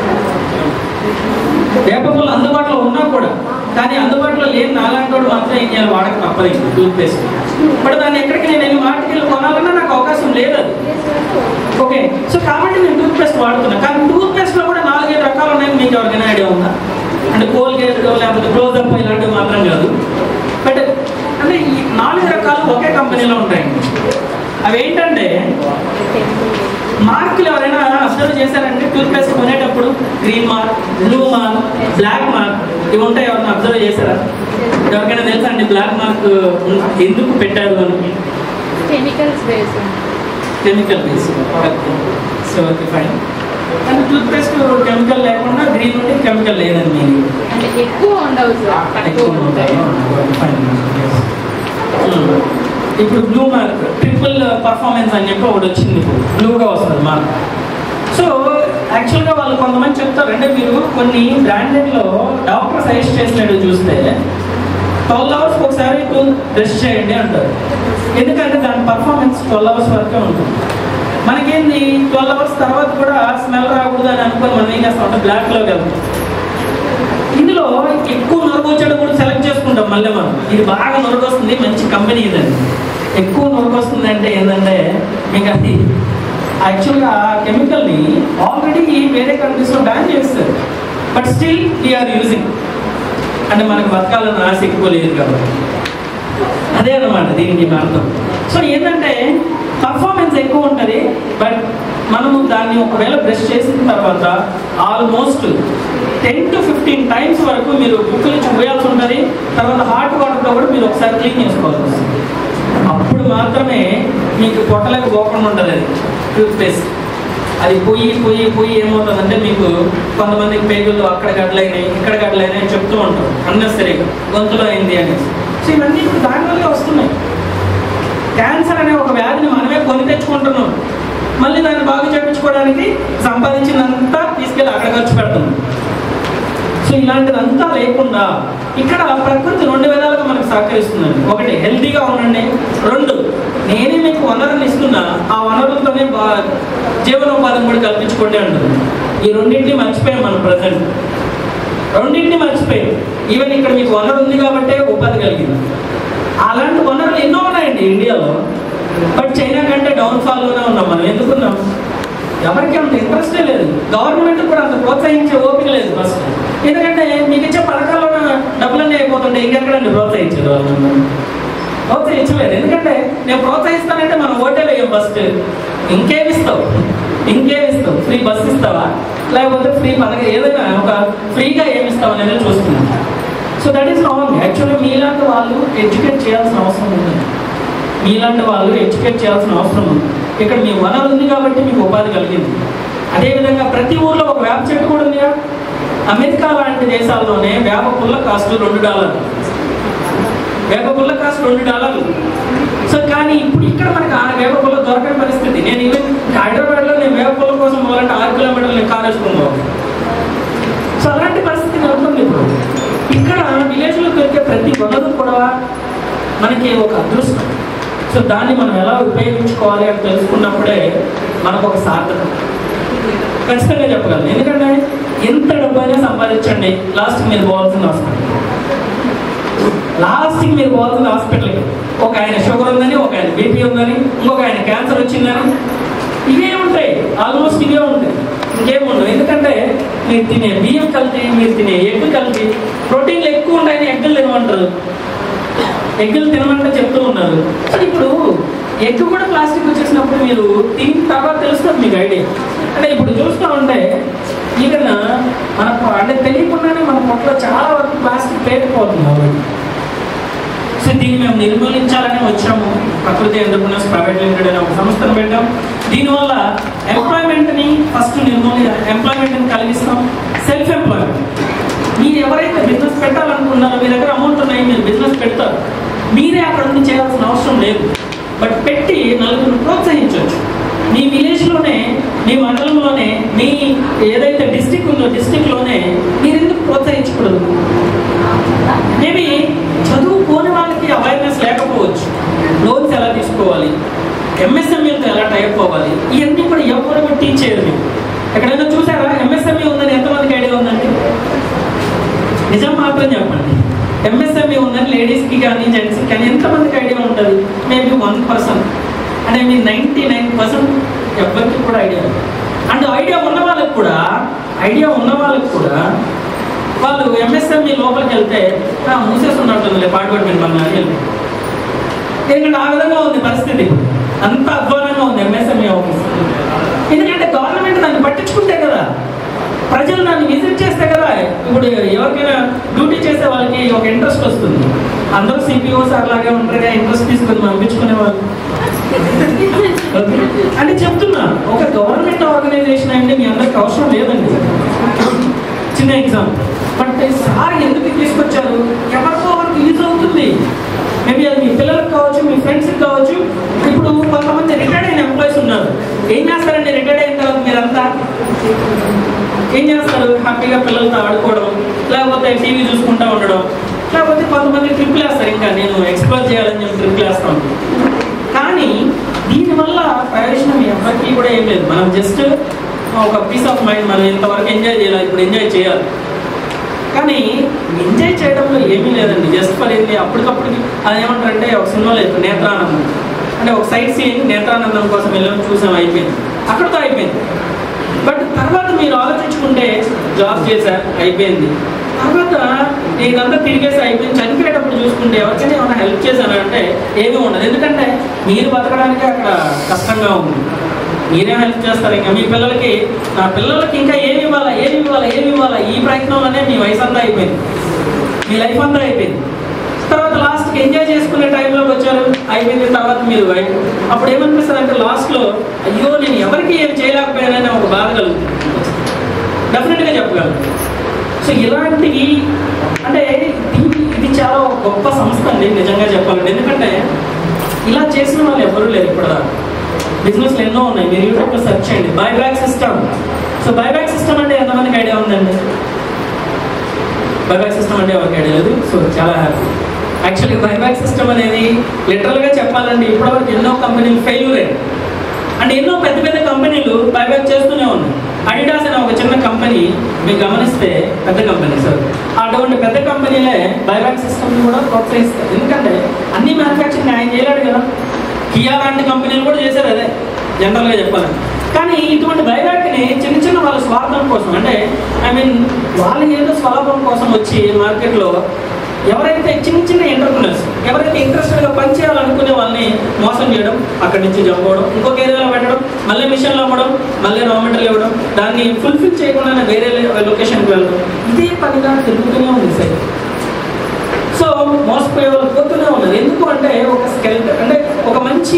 వేపపుల్లు అందుబాటులో ఉన్నా కూడా కానీ అందుబాటులో లేని నాలాంటి వాడు మాత్రం ఏం చేయాలి వాడక తప్పదు టూత్ పేస్ట్ ఇప్పుడు దాన్ని ఎక్కడికి నేను వెళ్ళి మార్కెట్కి వెళ్ళి కొనాలన్నా నాకు అవకాశం లేదు అది ఓకే సో కాబట్టి నేను టూత్ పేస్ట్ వాడుతున్నా కానీ టూత్ పేస్ట్లో కూడా నాలుగైదు రకాలు ఉన్నాయని మీకు ఎవరికైనా ఐడియా ఉందా అంటే కోల్గేట్ లేకపోతే క్లోజప్ ఇలాంటివి మాత్రం కాదు బట్ అంటే ఈ నాలుగు రకాలు ఒకే కంపెనీలో ఉంటాయండి అవి ఏంటంటే మార్కులు ఎవరైనా అబ్జర్వ్ చేశారంటే టూత్ పేస్ట్ కొనేటప్పుడు green mark blue mark black mark ఇవి ఉంటాయి ఎవరైనా అబ్జర్వ్ చేశారా ఎవరికైనా తెలుసా అండి బ్లాక్ మార్క్ ఎందుకు పెట్టారు అని chemicals base chemical base so okay fine కానీ టూత్ పేస్ట్ కెమికల్ లేకుండా గ్రీన్ ఉంటే కెమికల్ లేదని మీరు అంటే ఎక్కువ ఉండవు సార్ తక్కువ ఉంటాయి Hmm. ఇప్పుడు బ్లూ మార్క్ ట్రిపుల్ పర్ఫార్మెన్స్ అని చెప్పి ఒకటి వచ్చింది ఇప్పుడు బ్లూగా వస్తుంది మార్క్ సో యాక్చువల్గా వాళ్ళు కొంతమంది చెప్తారు అంటే మీరు కొన్ని బ్రాండెడ్లో డాక్టర్ సజెస్ట్ చేసినట్టు చూస్తే ట్వెల్వ్ అవర్స్ ఒకసారి టూత్ బ్రష్ చేయండి అంటారు ఎందుకంటే దాని పర్ఫార్మెన్స్ ట్వెల్వ్ అవర్స్ వరకే ఉంటుంది మనకేంది ట్వెల్వ్ అవర్స్ తర్వాత కూడా స్మెల్ రాకూడదు అని అనుకుని మనం ఏం చేస్తాం అంటే బ్లాక్లోకి వెళ్తాం ఇందులో ఎక్కువ నొరగ వచ్చాడు కూడా సెలెక్ట్ చేసుకుంటాం మళ్ళీ మనం ఇది బాగా నొరగ వస్తుంది మంచి కంపెనీ ఇదండి ఎక్కువ నొరగ వస్తుంది అంటే ఏంటంటే మీకు అది యాక్చువల్గా ఆ కెమికల్ని ఆల్రెడీ వేరే కంట్రీస్లో బ్యాన్ చేస్తారు బట్ స్టిల్ వీఆర్ యూజింగ్ అంటే మనకు బతకాలని ఆశ ఎక్కువ లేదు కాబట్టి అదే అన్నమాట దీనికి అర్థం సో ఏంటంటే పర్ఫార్మెన్స్ ఎక్కువ ఉంటుంది బట్ మనము దాన్ని ఒకవేళ బ్రష్ చేసిన తర్వాత almost ten to fifteen times వరకు మీరు బుక్ నుంచి పోయాల్సి ఉంటుంది తర్వాత హాట్ వాటర్తో కూడా మీరు ఒకసారి క్లీన్ చేసుకోవాల్సి వస్తుంది అప్పుడు మాత్రమే మీకు పొట్టలకు పోకుండా ఉంటుంది అది టూత్ పేస్ట్ అది పోయి పోయి పోయి ఏమవుతుందంటే మీకు కొంతమందికి పేగులు అక్కడ గడ్డలైనాయి ఇక్కడ గడ్డలైనాయి అని చెప్తూ ఉంటారు అన్నెసరీగా గొంతులో అయింది అనేసి సో ఇవన్నీ ఇప్పుడు దానివల్లే వస్తున్నాయి క్యాన్సర్ అనే ఒక వ్యాధిని మనమే కొని తెచ్చుకుంటున్నాం మళ్ళీ దాన్ని బాగు చేయించుకోవడానికి సంపాదించినంతా తీసుకెళ్ళి అక్కడ ఖర్చు పెడుతున్నాం సో ఇలాంటిదంతా లేకుండా ఇక్కడ ప్రకృతి రెండు విధాలుగా మనకు సహకరిస్తుందండి ఒకటి హెల్తీగా ఉండండి రెండు నేనే మీకు వనరులు ఇస్తున్నా ఆ వనరులతోనే బా జీవనోపాధిని కూడా కల్పించుకోండి అంటుంది ఈ రెండింటిని మర్చిపోయాం మనం ప్రజెంట్ రెండింటిని మర్చిపోయాం ఈవెన్ ఇక్కడ మీకు వనరు ఉంది కాబట్టే ఉపాధి కలిగింది అలాంటి వనరులు ఎన్నో ఉన్నాయండి ఇండియాలో బట్ చైనా కంటే డౌన్ఫాల్లోనే ఉన్నాం మనం ఎందుకున్నాం ఎవరికి అంత ఇంట్రెస్టే లేదు గవర్నమెంట్ కూడా అంత ప్రోత్సహించే ఓపిక లేదు ఫస్ట్ ఎందుకంటే మీకు ఇచ్చే పథకాల్లో డబ్బులన్నీ అయిపోతుంటే ఇంకెక్కడండి ప్రోత్సహించేది వాళ్ళు ప్రోత్సహించలేదు ఎందుకంటే నేను ప్రోత్సహిస్తానంటే మనం ఓటే వేయం ఫస్ట్ ఇంకేమిస్తావు ఇంకేమిస్తావు ఫ్రీ బస్ ఇస్తావా లేకపోతే ఫ్రీ పథకం ఏదైనా ఒక ఫ్రీగా ఏమిస్తావు అనేది చూస్తున్నాం సో దట్ ఈస్ రాంగ్ యాక్చువల్గా మీలాంటి వాళ్ళు ఎడ్యుకేట్ చేయాల్సిన అవసరం ఉంది మీలాంటి వాళ్ళు ఎడ్యుకేట్ చేయాల్సిన అవసరం ఉంది ఇక్కడ మీ వనరు ఉంది కాబట్టి మీకు ఉపాధి కలిగింది అదేవిధంగా ప్రతి ఊర్లో ఒక వేప చెట్టు కూడా ఉందిగా అమెరికా లాంటి దేశాల్లోనే వేప పుల్ల కాస్ట్ రెండు డాలర్లు వేప పుల్ల కాస్ట్ రెండు డాలర్లు సో కానీ ఇప్పుడు ఇక్కడ మనకి ఆ వేప పుల్ల దొరకని పరిస్థితి నేను ఈవెన్ హైదరాబాద్లో నేను వేప పుల్ల కోసం పోవాలంటే ఆరు కిలోమీటర్లు నేను కార్ వేసుకుని పోవాలి సో అలాంటి పరిస్థితి నెలకొంది ఇప్పుడు ఇక్కడ విలేజ్లో దొరికే ప్రతి వనరు కూడా మనకి ఒక అదృష్టం సో దాన్ని మనం ఎలా ఉపయోగించుకోవాలి అని తెలుసుకున్నప్పుడే మనకు ఒక సార్థకం ఖచ్చితంగా చెప్పగలను ఎందుకంటే ఎంత డబ్బైనా సంపాదించండి లాస్ట్కి మీరు పోవాల్సిన హాస్పిటల్ లాస్ట్కి మీరు పోవాల్సిన హాస్పిటల్కి ఒక ఆయన షుగర్ ఉందని ఒక ఆయన బీపీ ఉందని ఇంకొక ఆయన క్యాన్సర్ వచ్చిందని ఇవే ఉంటాయి ఆల్మోస్ట్ ఇవే ఉంటాయి ఇంకేం ఉండవు ఎందుకంటే మీరు తినే బియ్యం కలిపి మీరు తినే ఎగ్ కలిపి ప్రోటీన్లు ఎక్కువ ఉంటాయని ఎగ్గులు తినమంటారు ఎగ్గులు తినమంటే చెప్తూ ఉన్నారు సో ఇప్పుడు ఎగ్ కూడా ప్లాస్టిక్ వచ్చేసినప్పుడు మీరు తిని తర్వాత తెలుస్తుంది మీకు ఐడియా అంటే ఇప్పుడు చూస్తూ ఉంటే ఈవెన్ మన పొ- అంటే తెలియకుండానే మన పొట్టలో చాలా వరకు ప్లాస్టిక్ పేరుకుపోతుంది కాబట్టి సో దీన్ని మేము నిర్మూలించాలని వచ్చాము ప్రకృతి ఎంటర్ప్రినర్స్ ప్రైవేట్ లిమిటెడ్ అనే ఒక సంస్థను పెట్టాం దీనివల్ల ఎంప్లాయ్మెంట్ని ఫస్ట్ నిర్మూలి ఎంప్లాయ్మెంట్ని కలిగిస్తాం సెల్ఫ్ ఎంప్లాయ్మెంట్ మీరు ఎవరైతే బిజినెస్ పెట్టాలనుకున్నారో మీ దగ్గర అమౌంట్ ఉన్నాయి మీరు బిజినెస్ పెడతారు మీరే అక్కడ ఉండి చేయాల్సిన అవసరం లేదు బట్ పెట్టి నలుగురిని ప్రోత్సహించవచ్చు మీ విలేజ్లోనే మీ మండలంలోనే మీ ఏదైతే డిస్టిక్ ఉందో డిస్టిక్లోనే మీరు ఎందుకు ప్రోత్సహించకూడదు మేబీ చదువుకోని వాళ్ళకి అవేర్నెస్ లేకపోవచ్చు లోన్స్ ఎలా తీసుకోవాలి ఎంఎస్ఎంఈలతో ఎలా టైప్ అవ్వాలి ఇవన్నీ కూడా ఎవరు కూడా టీచ్ చేయరు మేము ఎక్కడైనా చూసారా ఎంఎస్ఎంఈ ఉందని ఎంతమందికి ఐడియా ఉందండి నిజం మాత్రం చెప్పండి ఎంఎస్ఎంఈ ఉందని లేడీస్కి కానీ జెంట్స్కి కానీ ఎంతమందికి ఐడియా ఉంటుంది మేబీ వన్ పర్సన్ అంటే మీ నైంటీ నైన్ పర్సెంట్ ఎవరికి కూడా ఐడియా లేదు అండ్ ఐడియా ఉన్న వాళ్ళకి కూడా ఐడియా ఉన్న వాళ్ళకి కూడా వాళ్ళు ఎంఎస్ఎంఈ లోపలికి వెళ్తే "ఆ, మూసేస్తున్నట్టుంది పాటుపడి మన వెళ్తే ఎందుకంటే ఆ విధంగా ఉంది పరిస్థితి అంత అధ్వానంగా ఉంది ఎంఎస్ఎంఈ ఆఫీస్ ఎందుకంటే గవర్నమెంట్ దాన్ని పట్టించుకుంటే కదా ప్రజలు దాన్ని విజిట్ చేస్తే కదా ఇప్పుడు ఎవరికైనా డ్యూటీ చేసే వాళ్ళకి ఒక ఇంట్రెస్ట్ వస్తుంది అందరూ సిపిఓ సార్ లాగే ఉంటారుగా ఇంట్రెస్ట్ తీసుకొని పంపించుకునే వాళ్ళు అంటే చెప్తున్నా ఒక గవర్నమెంట్ ఆర్గనైజేషన్ అంటే మీ అందరికి అవసరం లేదండి చిన్న ఎగ్జాంపుల్ బట్ సార్ ఎందుకు తీసుకొచ్చారు ఎవరికో వరకు యూజ్ అవుతుంది మేబీ అది మీ పిల్లలకు కావచ్చు మీ ఫ్రెండ్స్కి కావచ్చు ఇప్పుడు కొంతమంది రిటైర్డ్ అయిన ఎంప్లాయీస్ ఉన్నారు ఏం చేస్తారండి రిటైర్డ్ అయిన తర్వాత మీరంతా ఏం చేస్తారు హ్యాపీగా పిల్లలతో ఆడుకోవడం లేకపోతే టీవీ చూసుకుంటూ ఉండడం లేకపోతే కొంతమంది ట్రిప్లు వేస్తారు ఇంకా నేను ఎక్స్ప్లోర్ చేయాలని చెప్పి ట్రిప్లు వేస్తాం కానీ దీనివల్ల ప్రయోజనం ఎవరికి కూడా ఏం లేదు మనం జస్ట్ ఒక పీస్ ఆఫ్ మైండ్ మనం ఇంతవరకు ఎంజాయ్ చేయాలి ఇప్పుడు ఎంజాయ్ చేయాలి కానీ ఎంజాయ్ చేయడంలో ఏమీ లేదండి జస్ట్ ఫర్ ఏంటి అప్పటికప్పటికి అది ఏమంటారంటే ఒక సినిమాలో ఇప్పుడు నేత్రానందం అంటే ఒక సైట్ సీన్ నేత్రానందం కోసం వెళ్ళాం చూసాం అయిపోయింది అక్కడితో అయిపోయింది బట్ తర్వాత మీరు ఆలోచించుకుంటే జాబ్ చేశారు అయిపోయింది తర్వాత ఇదంతా తిరిగేసి అయిపోయింది చనిపోయేటప్పుడు చూసుకుంటే ఎవరికైనా ఏమైనా హెల్ప్ చేశాను అంటే ఏమీ ఉండదు ఎందుకంటే మీరు బతకడానికి అక్కడ కష్టంగా ఉంది మీరేం హెల్ప్ చేస్తారు ఇంకా మీ పిల్లలకి నా పిల్లలకి ఇంకా ఏమి ఇవ్వాలా ఏమి ఇవ్వాలా ఏమి ఇవ్వాలా ఈ ప్రయత్నంలోనే మీ వయసు అంతా అయిపోయింది మీ లైఫ్ అంతా అయిపోయింది తర్వాత లాస్ట్కి ఎంజాయ్ చేసుకునే టైంలోకి వచ్చారు అయిపోయింది తర్వాత మీరు అయి- అప్పుడు ఏమనిపిస్తుంది అంటే లాస్ట్లో అయ్యో నేను ఎవరికి ఏం చేయలేకపోయానని ఒక బాధ కలుగుతుంది డెఫినెట్గా చెప్పగలను సో ఇలాంటివి అంటే ఇది ఇది చాలా ఒక గొప్ప సంస్థ అండి నిజంగా చెప్పాలండి ఎందుకంటే ఇలా చేసిన వాళ్ళు ఎవరూ లేరు ఇప్పటిదాకా బిజినెస్లు ఎన్నో ఉన్నాయి మీరు యూట్యూబ్లో సెర్చ్ చేయండి buyback system so buyback system అంటే ఎంతమందికి ఐడియా ఉందండి బైబ్యాక్ సిస్టమ్ అంటే ఎవరికి ఐడియా లేదు సో చాలా హ్యాపీ యాక్చువల్లీ బైబ్యాక్ సిస్టమ్ అనేది లిటరల్గా చెప్పాలండి ఇప్పటివరకు ఎన్నో కంపెనీలు ఫెయిల్యూర్ అంటే ఎన్నో పెద్ద పెద్ద కంపెనీలు బైబ్యాక్ చేస్తూనే ఉన్నాయి అడిడాస్ అనే ఒక చిన్న కంపెనీ మీరు గమనిస్తే పెద్ద కంపెనీ సార్ అటువంటి పెద్ద కంపెనీలే బైబ్యాక్ సిస్టమ్ కూడా ప్రోత్సహిస్తారు ఎందుకంటే అన్ని మ్యానుఫ్యాక్చరింగ్ ఆయన చేయలేడు కదా కియా లాంటి కంపెనీలు కూడా చేశారు అదే జనరల్గా చెప్పాలి కానీ ఇటువంటి బైబ్యాక్ని చిన్న చిన్న వాళ్ళ స్వార్థం కోసం అంటే ఐ మీన్ వాళ్ళ ఏదో స్వలాభం కోసం వచ్చి మార్కెట్లో ఎవరైతే చిన్న చిన్న ఎంటర్ప్రినర్స్ ఎవరైతే ఇంట్రెస్టెడ్గా పనిచేయాలనుకునే వాళ్ళని మోసం చేయడం అక్కడి నుంచి చంపడం ఇంకొక ఏరియాలో పెట్టడం మళ్ళీ మిషన్లు అమ్మడం మళ్ళీ రా మెటీరియల్ ఇవ్వడం దాన్ని ఫుల్ఫిల్ చేయకుండానే వేరే లొకేషన్కి వెళ్ళడం ఇదే పనిగా తిరుగుతూనే ఉంది సైడ్ సో మోసపోయే వాళ్ళు పోతూనే ఉన్నారు ఎందుకు అంటే ఒక స్కెల్ట్ అంటే ఒక మంచి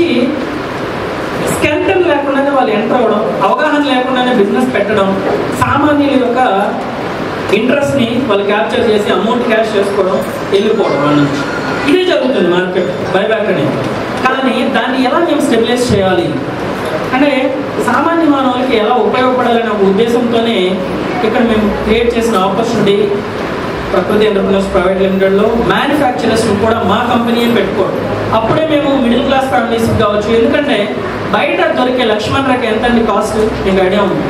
స్కెల్టన్ లేకుండానే వాళ్ళు ఎంటర్ అవ్వడం అవగాహన లేకుండానే బిజినెస్ పెట్టడం సామాన్యుల యొక్క ఇంట్రెస్ట్ని వాళ్ళు క్యాప్చర్ చేసి అమౌంట్ క్యాష్ చేసుకోవడం వెళ్ళిపోవడం వాళ్ళ నుంచి ఇదే జరుగుతుంది మార్కెట్ బైబ్యాక్ అనేది కానీ దాన్ని ఎలా మేము స్టెబిలైజ్ చేయాలి అంటే సామాన్య మానవులకి ఎలా ఉపయోగపడాలనే ఒక ఉద్దేశంతోనే ఇక్కడ మేము క్రియేట్ చేసిన ఆపర్చునిటీ ప్రకృతి ఎంటర్ప్రినర్స్ ప్రైవేట్ లిమిటెడ్లో మ్యానుఫ్యాక్చరర్స్ కూడా మా కంపెనీయే పెట్టుకోవడం అప్పుడే మేము మిడిల్ క్లాస్ ఫ్యామిలీస్ కావచ్చు ఎందుకంటే బయట దొరికే లక్ష్మణ్ రేఖ ఎంత అండి కాస్ట్ మీకు ఐడియా ఉంది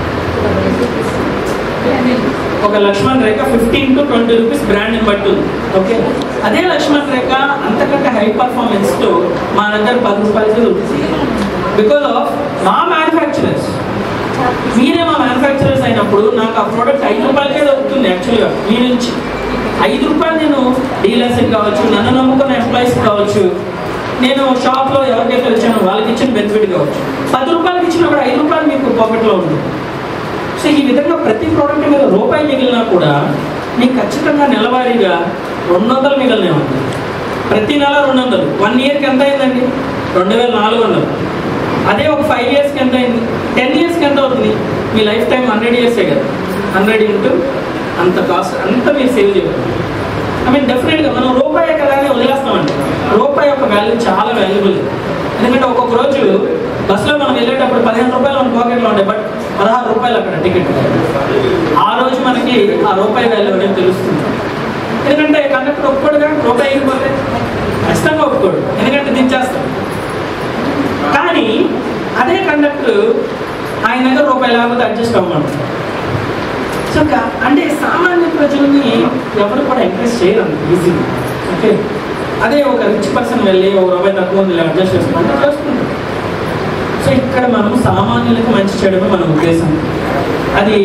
ఒక Lakshman rekha fifteen to twenty rupees బ్రాండ్ని బట్టి ఉంది ఓకే అదే లక్ష్మణ్ రేఖ అంతకంటే హై పర్ఫార్మెన్స్తో మా దగ్గర పది రూపాయలకి దొరుకుతుంది బికాస్ ఆఫ్ మా మ్యానుఫ్యాక్చరర్స్ మీరే మా మ్యానుఫ్యాక్చరర్స్ అయినప్పుడు నాకు ఆ ప్రోడక్ట్ ఐదు రూపాయలకే దొరుకుతుంది యాక్చువల్గా మీ నుంచి ఐదు రూపాయలు నేను డీలర్స్కి కావచ్చు నన్ను నమ్ముకున్న ఎంప్లాయీస్కి కావచ్చు నేను షాప్లో ఎవరికైతే వచ్చానో వాళ్ళకి ఇచ్చిన బెనిఫిట్ కావచ్చు పది రూపాయలకి ఇచ్చినప్పుడు ఐదు రూపాయలు మీకు పాకెట్లో ఉంటుంది సో ఈ విధంగా ప్రతి ప్రోడక్ట్ మీద రూపాయి మిగిలినా కూడా మీకు ఖచ్చితంగా నెలవారీగా రెండు వందలు మిగిలినే ఉంటుంది ప్రతి నెల రెండు వందలు వన్ ఇయర్కి ఎంత అయిందండి రెండు వేల నాలుగు వందలు అదే ఒక ఫైవ్ ఇయర్స్కి ఎంత అయింది టెన్ ఇయర్స్కి ఎంత అవుతుంది మీ లైఫ్ టైం హండ్రెడ్ ఇయర్సే కదా హండ్రెడ్ ఇంటూ అంత కాస్ట్ అంత మీరు సేవ్ చేయగలరు ఐ మీన్ డెఫినెట్గా మనం రూపాయి కదా అని వదిలేస్తామండి రూపాయి యొక్క వాల్యూ చాలా వాల్యుబుల్ ఎందుకంటే ఒక్కొక్క రోజు బస్సులో మనం వెళ్ళేటప్పుడు పదిహేను రూపాయలు మన పాకెట్లో ఉంటాయి బట్ పదహారు రూపాయలు అక్కడ టికెట్ ఆ రోజు మనకి ఆ రూపాయి వాల్యూ అనేది తెలుస్తుంది ఎందుకంటే కండక్టర్ ఒప్పుకోడుగా రూపాయి అయిపోతే ఖచ్చితంగా ఒప్పుకోడు ఎందుకంటే దించేస్తాడు కానీ అదే కండక్టర్ ఆయన దగ్గర రూపాయి లేకపోతే అడ్జస్ట్ అవ్వమంటారు సో కా- అంటే సామాన్య ప్రజల్ని ఎవరు కూడా ఎంకరేజ్ చేయరు అంత ఈజీగా ఓకే అదే ఒక రిచ్ పర్సన్ వెళ్ళి ఒక రూపాయి తక్కువ ఉంది అడ్జస్ట్ చేసుకుంటే చేసుకుంటారు సో ఇక్కడ మనం సామాన్యులకు మంచి చేయడమే మన ఉద్దేశం అది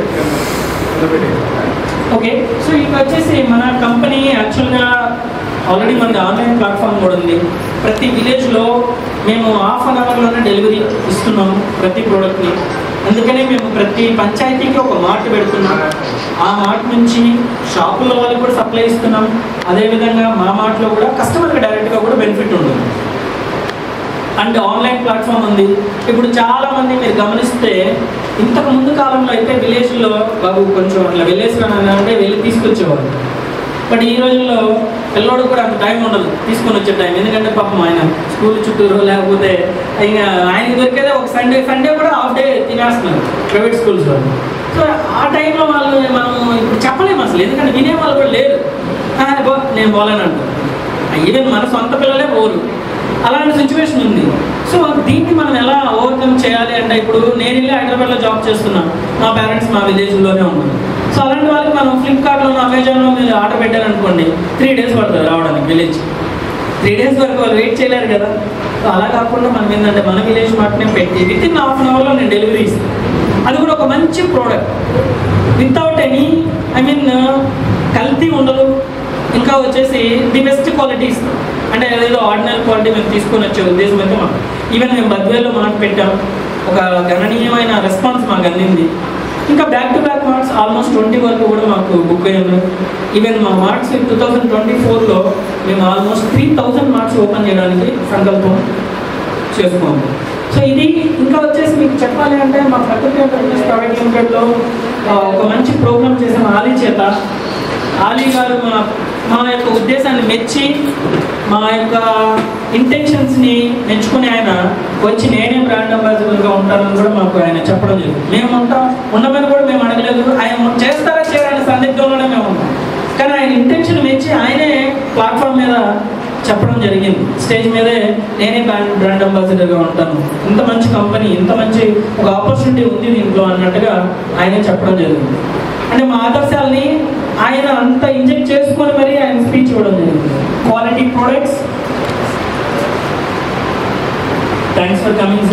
ఓకే సో ఇక్కడ వచ్చేసి మన కంపెనీ యాక్చువల్గా ఆల్రెడీ మనది ఆన్లైన్ ప్లాట్ఫామ్ కూడా ఉంది ప్రతి విలేజ్లో మేము హాఫ్ అన్ అవర్లోనే డెలివరీ ఇస్తున్నాము ప్రతి ప్రోడక్ట్ని అందుకనే మేము ప్రతి పంచాయతీకి ఒక మార్ట్ పెడుతున్నాం ఆ మార్ట్ నుంచి షాపుల్లో వాళ్ళకి కూడా సప్లై ఇస్తున్నాం అదేవిధంగా మా మార్ట్లో కూడా కస్టమర్కి డైరెక్ట్గా కూడా బెనిఫిట్ ఉంటుంది అండ్ ఆన్లైన్ ప్లాట్ఫామ్ ఉంది ఇప్పుడు చాలా మంది మీరు గమనిస్తే ఇంతకు ముందు కాలంలో అయితే విలేజ్లో బాబు కొంచెం అట్లా విలేజ్ అంటే వెళ్ళి తీసుకొచ్చేవారు బట్ ఈ రోజుల్లో పిల్లోడు కూడా అంత టైం ఉండదు తీసుకొని వచ్చే టైం ఎందుకంటే పాపం ఆయన స్కూల్ చుట్టూరు లేకపోతే ఇంకా ఆయనకి దొరికేదే ఒక సండే సండే కూడా హాఫ్ డే తినేస్తున్నారు ప్రైవేట్ స్కూల్స్లో సో ఆ టైంలో వాళ్ళు మనం ఇప్పుడు చెప్పలేము అసలు ఎందుకంటే వినే వాళ్ళు కూడా లేరు "ఆ, బో నేను పోలేనంటారు ఈవెన్ మన సొంత పిల్లలే పోరు అలాంటి సిచ్యువేషన్ ఉంది సో దీన్ని మనం ఎలా ఓవర్కమ్ చేయాలి అంటే ఇప్పుడు నేను వెళ్ళి హైదరాబాద్లో జాబ్ చేస్తున్నాను మా పేరెంట్స్ మా విలేజ్లోనే ఉన్నారు సో అలాంటి వాళ్ళకి మనం ఫ్లిప్కార్ట్లో అమెజాన్లో మీరు ఆర్డర్ పెట్టారనుకోండి త్రీ డేస్ పడుతుంది రావడానికి విలేజ్ త్రీ డేస్ వరకు వాళ్ళు వెయిట్ చేయలేరు కదా సో అలా కాకుండా మనం ఏంటంటే మన విలేజ్ మాటనే పెట్టి విత్ ఇన్ హాఫ్ అన్ అవర్లో నేను డెలివరీ ఇస్తాను అది కూడా ఒక మంచి product without any I mean కల్తీ ఉండదు ఇంకా వచ్చేసి ది బెస్ట్ క్వాలిటీస్ అంటే ఏదో ఆర్డినరీ క్వాలిటీ మేము తీసుకొని వచ్చే ఉద్దేశం అయితే మాకు ఈవెన్ మేము బద్వేలో మాట పెట్టాం ఒక గణనీయమైన రెస్పాన్స్ మాకు అందింది ఇంకా back to back marks almost twenty వరకు కూడా మాకు బుక్ అయ్యారు ఈవెన్ మా మార్క్స్ టూ థౌజండ్ ట్వంటీ ఫోర్లో మేము almost three thousand marks open చేయడానికి సంకల్పం చేసుకోండి సో ఇది ఇంకా వచ్చేసి మీకు చెప్పాలి అంటే మా ప్రకృతి ఎంటర్ప్రైజెస్ ప్రైవేట్ లిమిటెడ్లో ఆ, ఒక మంచి ప్రోగ్రామ్ చేసాం ఆలీ చేత ఆలీ గారు మా మా యొక్క ఉద్దేశాన్ని మెచ్చి మా యొక్క ఇంటెన్షన్స్ని మెచ్చుకుని ఆయన వచ్చి నేనే బ్రాండ్ అంబాసిడర్గా ఉంటానని కూడా మాకు ఆయన చెప్పడం జరిగింది మేము ఉంటాం ఉండమని కూడా మేము అడగలేదు ఆయన చేస్తారా చేయాలని సందిగ్ధంలోనే మేము ఉన్నాం కానీ ఆయన ఇంటెన్షన్ మెచ్చి ఆయనే ప్లాట్ఫామ్ మీద చెప్పడం జరిగింది స్టేజ్ మీదే నేనే బ్రాండ్ బ్రాండ్ అంబాసిడర్గా ఉంటాను ఇంత మంచి కంపెనీ ఇంత మంచి ఒక ఆపర్చునిటీ ఉంది దీంట్లో అన్నట్టుగా ఆయనే చెప్పడం జరిగింది అంటే మా ఆదర్శాలని ఆయన అంత ఇంజెక్ట్ చేసుకొని మరి ఆయన స్పీచ్ ఇవ్వడం జరిగింది quality products thanks for coming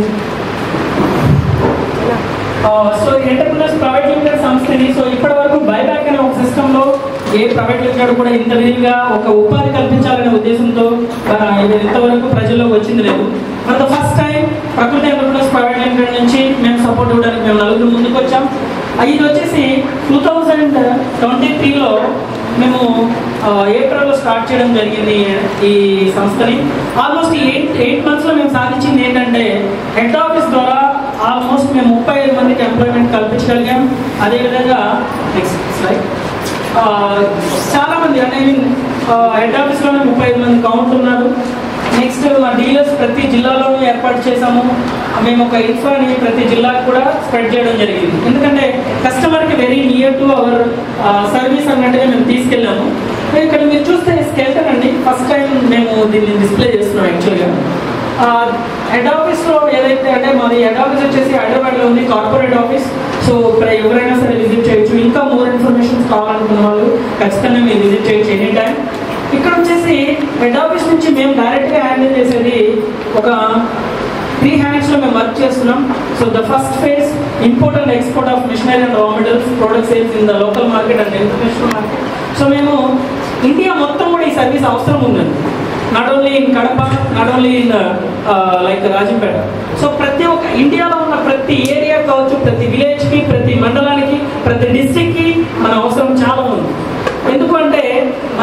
so entrepreneurs private limited సంస్థని సో ఇప్పటి వరకు బైబ్యాక్ అనే ఒక సిస్టంలో ఏ ప్రైవేట్ లిమిటెడ్ కూడా ఇంత విధిగా ఒక ఉపాధి కల్పించాలనే ఉద్దేశంతో ఆ, ఇది ఇంతవరకు ప్రజల్లోకి వచ్చింది లేదు for the first time Prakruthi entrepreneurs private limited నుంచి మేము సపోర్ట్ ఇవ్వడానికి మేము నలుగురు ముందుకు వచ్చాం ఆ, ఇది వచ్చేసి టూ థౌజండ్ ట్వంటీ త్రీలో మేము ఆ, ఏప్రిల్లో స్టార్ట్ చేయడం జరిగింది ఈ సంస్థని ఆల్మోస్ట్ ఎయిట్ ఎయిట్ మంత్స్లో మేము సాధించింది ఏంటంటే హెడ్ ఆఫీస్ ద్వారా ఆల్మోస్ట్ మేము ముప్పై ఐదు మందికి ఎంప్లాయ్మెంట్ కల్పించగలిగాం అదేవిధంగా నెక్స్ట్ స్లైడ్ ఆ, చాలా మంది అంటే హెడ్ ఆఫీస్లోనే ముప్పై ఐదు మంది కౌంట్ ఉన్నారు నెక్స్ట్ మా డీలర్స్ ప్రతి జిల్లాలోనూ ఏర్పాటు చేశాము మేము ఒక ఇన్ఫాని ప్రతి జిల్లాకు కూడా స్ప్రెడ్ చేయడం జరిగింది ఎందుకంటే కస్టమర్కి very near to our service అన్నట్టుగా మేము తీసుకెళ్ళాము ఇక్కడ మీరు చూస్తే స్కెల్టన్ అండి ఫస్ట్ టైం మేము దీన్ని డిస్ప్లే చేస్తున్నాం యాక్చువల్గా హెడ్ ఆఫీస్లో ఏదైతే అంటే మాది హెడ్ ఆఫీస్ వచ్చేసి హైదరాబాద్లో ఉంది కార్పొరేట్ ఆఫీస్ సో ప్ర- ఎవరైనా సరే విజిట్ చేయొచ్చు ఇంకా మోర్ ఇన్ఫర్మేషన్ కావాలనుకున్న వాళ్ళు ఖచ్చితంగా మీరు విజిట్ చేయొచ్చు ఎనీ టైం ఇక్కడ వచ్చేసి హెడ్ ఆఫీస్ నుంచి మేము డైరెక్ట్గా హ్యాండిల్ చేసేది ఒక త్రీ హ్యాండ్స్లో మేము వర్క్ చేస్తున్నాం so the first phase import and export of machinery and raw materials product sales in the local market and international market so మేము ఇండియా మొత్తం కూడా ఈ సర్వీస్ అవసరం ఉందండి not only in Kadapa not only in like Rajampet so ప్రతి ఒక్క ఇండియాలో ఉన్న ప్రతి ఏరియా కావచ్చు ప్రతి విలేజ్కి ప్రతి మండలానికి ప్రతి డిస్టిక్కి మన అవసరం చాలా ఉంది ఎందుకు అంటే మన కా-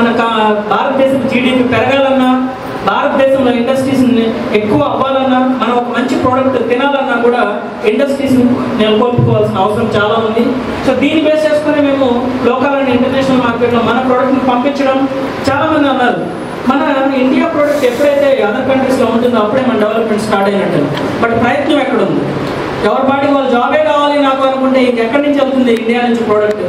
భారతదేశం జీడిపి పెరగాలన్నా భారతదేశంలో ఇండస్ట్రీస్ ఎక్కువ అవ్వాలన్నా మనం ఒక మంచి ప్రోడక్ట్ తినాలన్నా కూడా ఇండస్ట్రీస్ నెలకొల్పుకోవాల్సిన అవసరం చాలా ఉంది సో దీన్ని బేస్ చేసుకుని మేము లోకల్ అండ్ ఇంటర్నేషనల్ మార్కెట్లో మన ప్రోడక్ట్ని పంపించడం చాలా మంది అన్నారు మన ఇండియా ప్రోడక్ట్ ఎప్పుడైతే అదర్ కంట్రీస్లో ఉంటుందో అప్పుడే మన డెవలప్మెంట్ స్టార్ట్ అయినట్టు బట్ ప్రయత్నం ఎక్కడ ఉంది ఎవరి పాటికి వాళ్ళు జాబే కావాలి నాకు అనుకుంటే ఇంకెక్కడి నుంచి వెళ్తుంది ఇండియా నుంచి ప్రోడక్ట్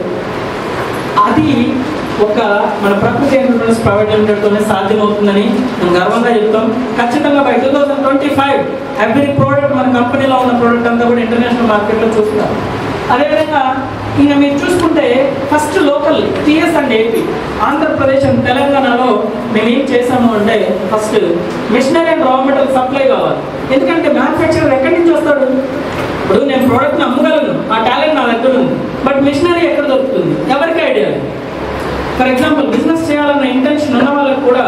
అది ఒక మన ప్రకృతి ఎంటర్ప్రైజెస్ ప్రైవేట్ లిమిటెడ్తోనే సాధ్యమవుతుందని మేము గర్వంగా చెప్తాం ఖచ్చితంగా by two thousand twenty five every product మన కంపెనీలో ఉన్న ప్రోడక్ట్ అంతా కూడా ఇంటర్నేషనల్ మార్కెట్లో చూస్తారు అదేవిధంగా ఇంకా మీరు చూసుకుంటే first local TS and AP Andhra Pradesh and తెలంగాణలో మేము ఏం చేసాము అంటే first machinery and raw material supply కావాలి ఎందుకంటే మ్యానుఫ్యాక్చరర్ ఎక్కడి నుంచి వస్తాడు ఇప్పుడు నేను ప్రోడక్ట్ని అమ్మగలను ఆ టాలెంట్ నా దగ్గర ఉంది బట్ మిషనరీ ఎక్కడ దొరుకుతుంది ఎవరికి ఐడియా లేదు ఫర్ ఎగ్జాంపుల్ బిజినెస్ చేయాలన్న ఇంటెన్షన్ ఉన్న వాళ్ళకి కూడా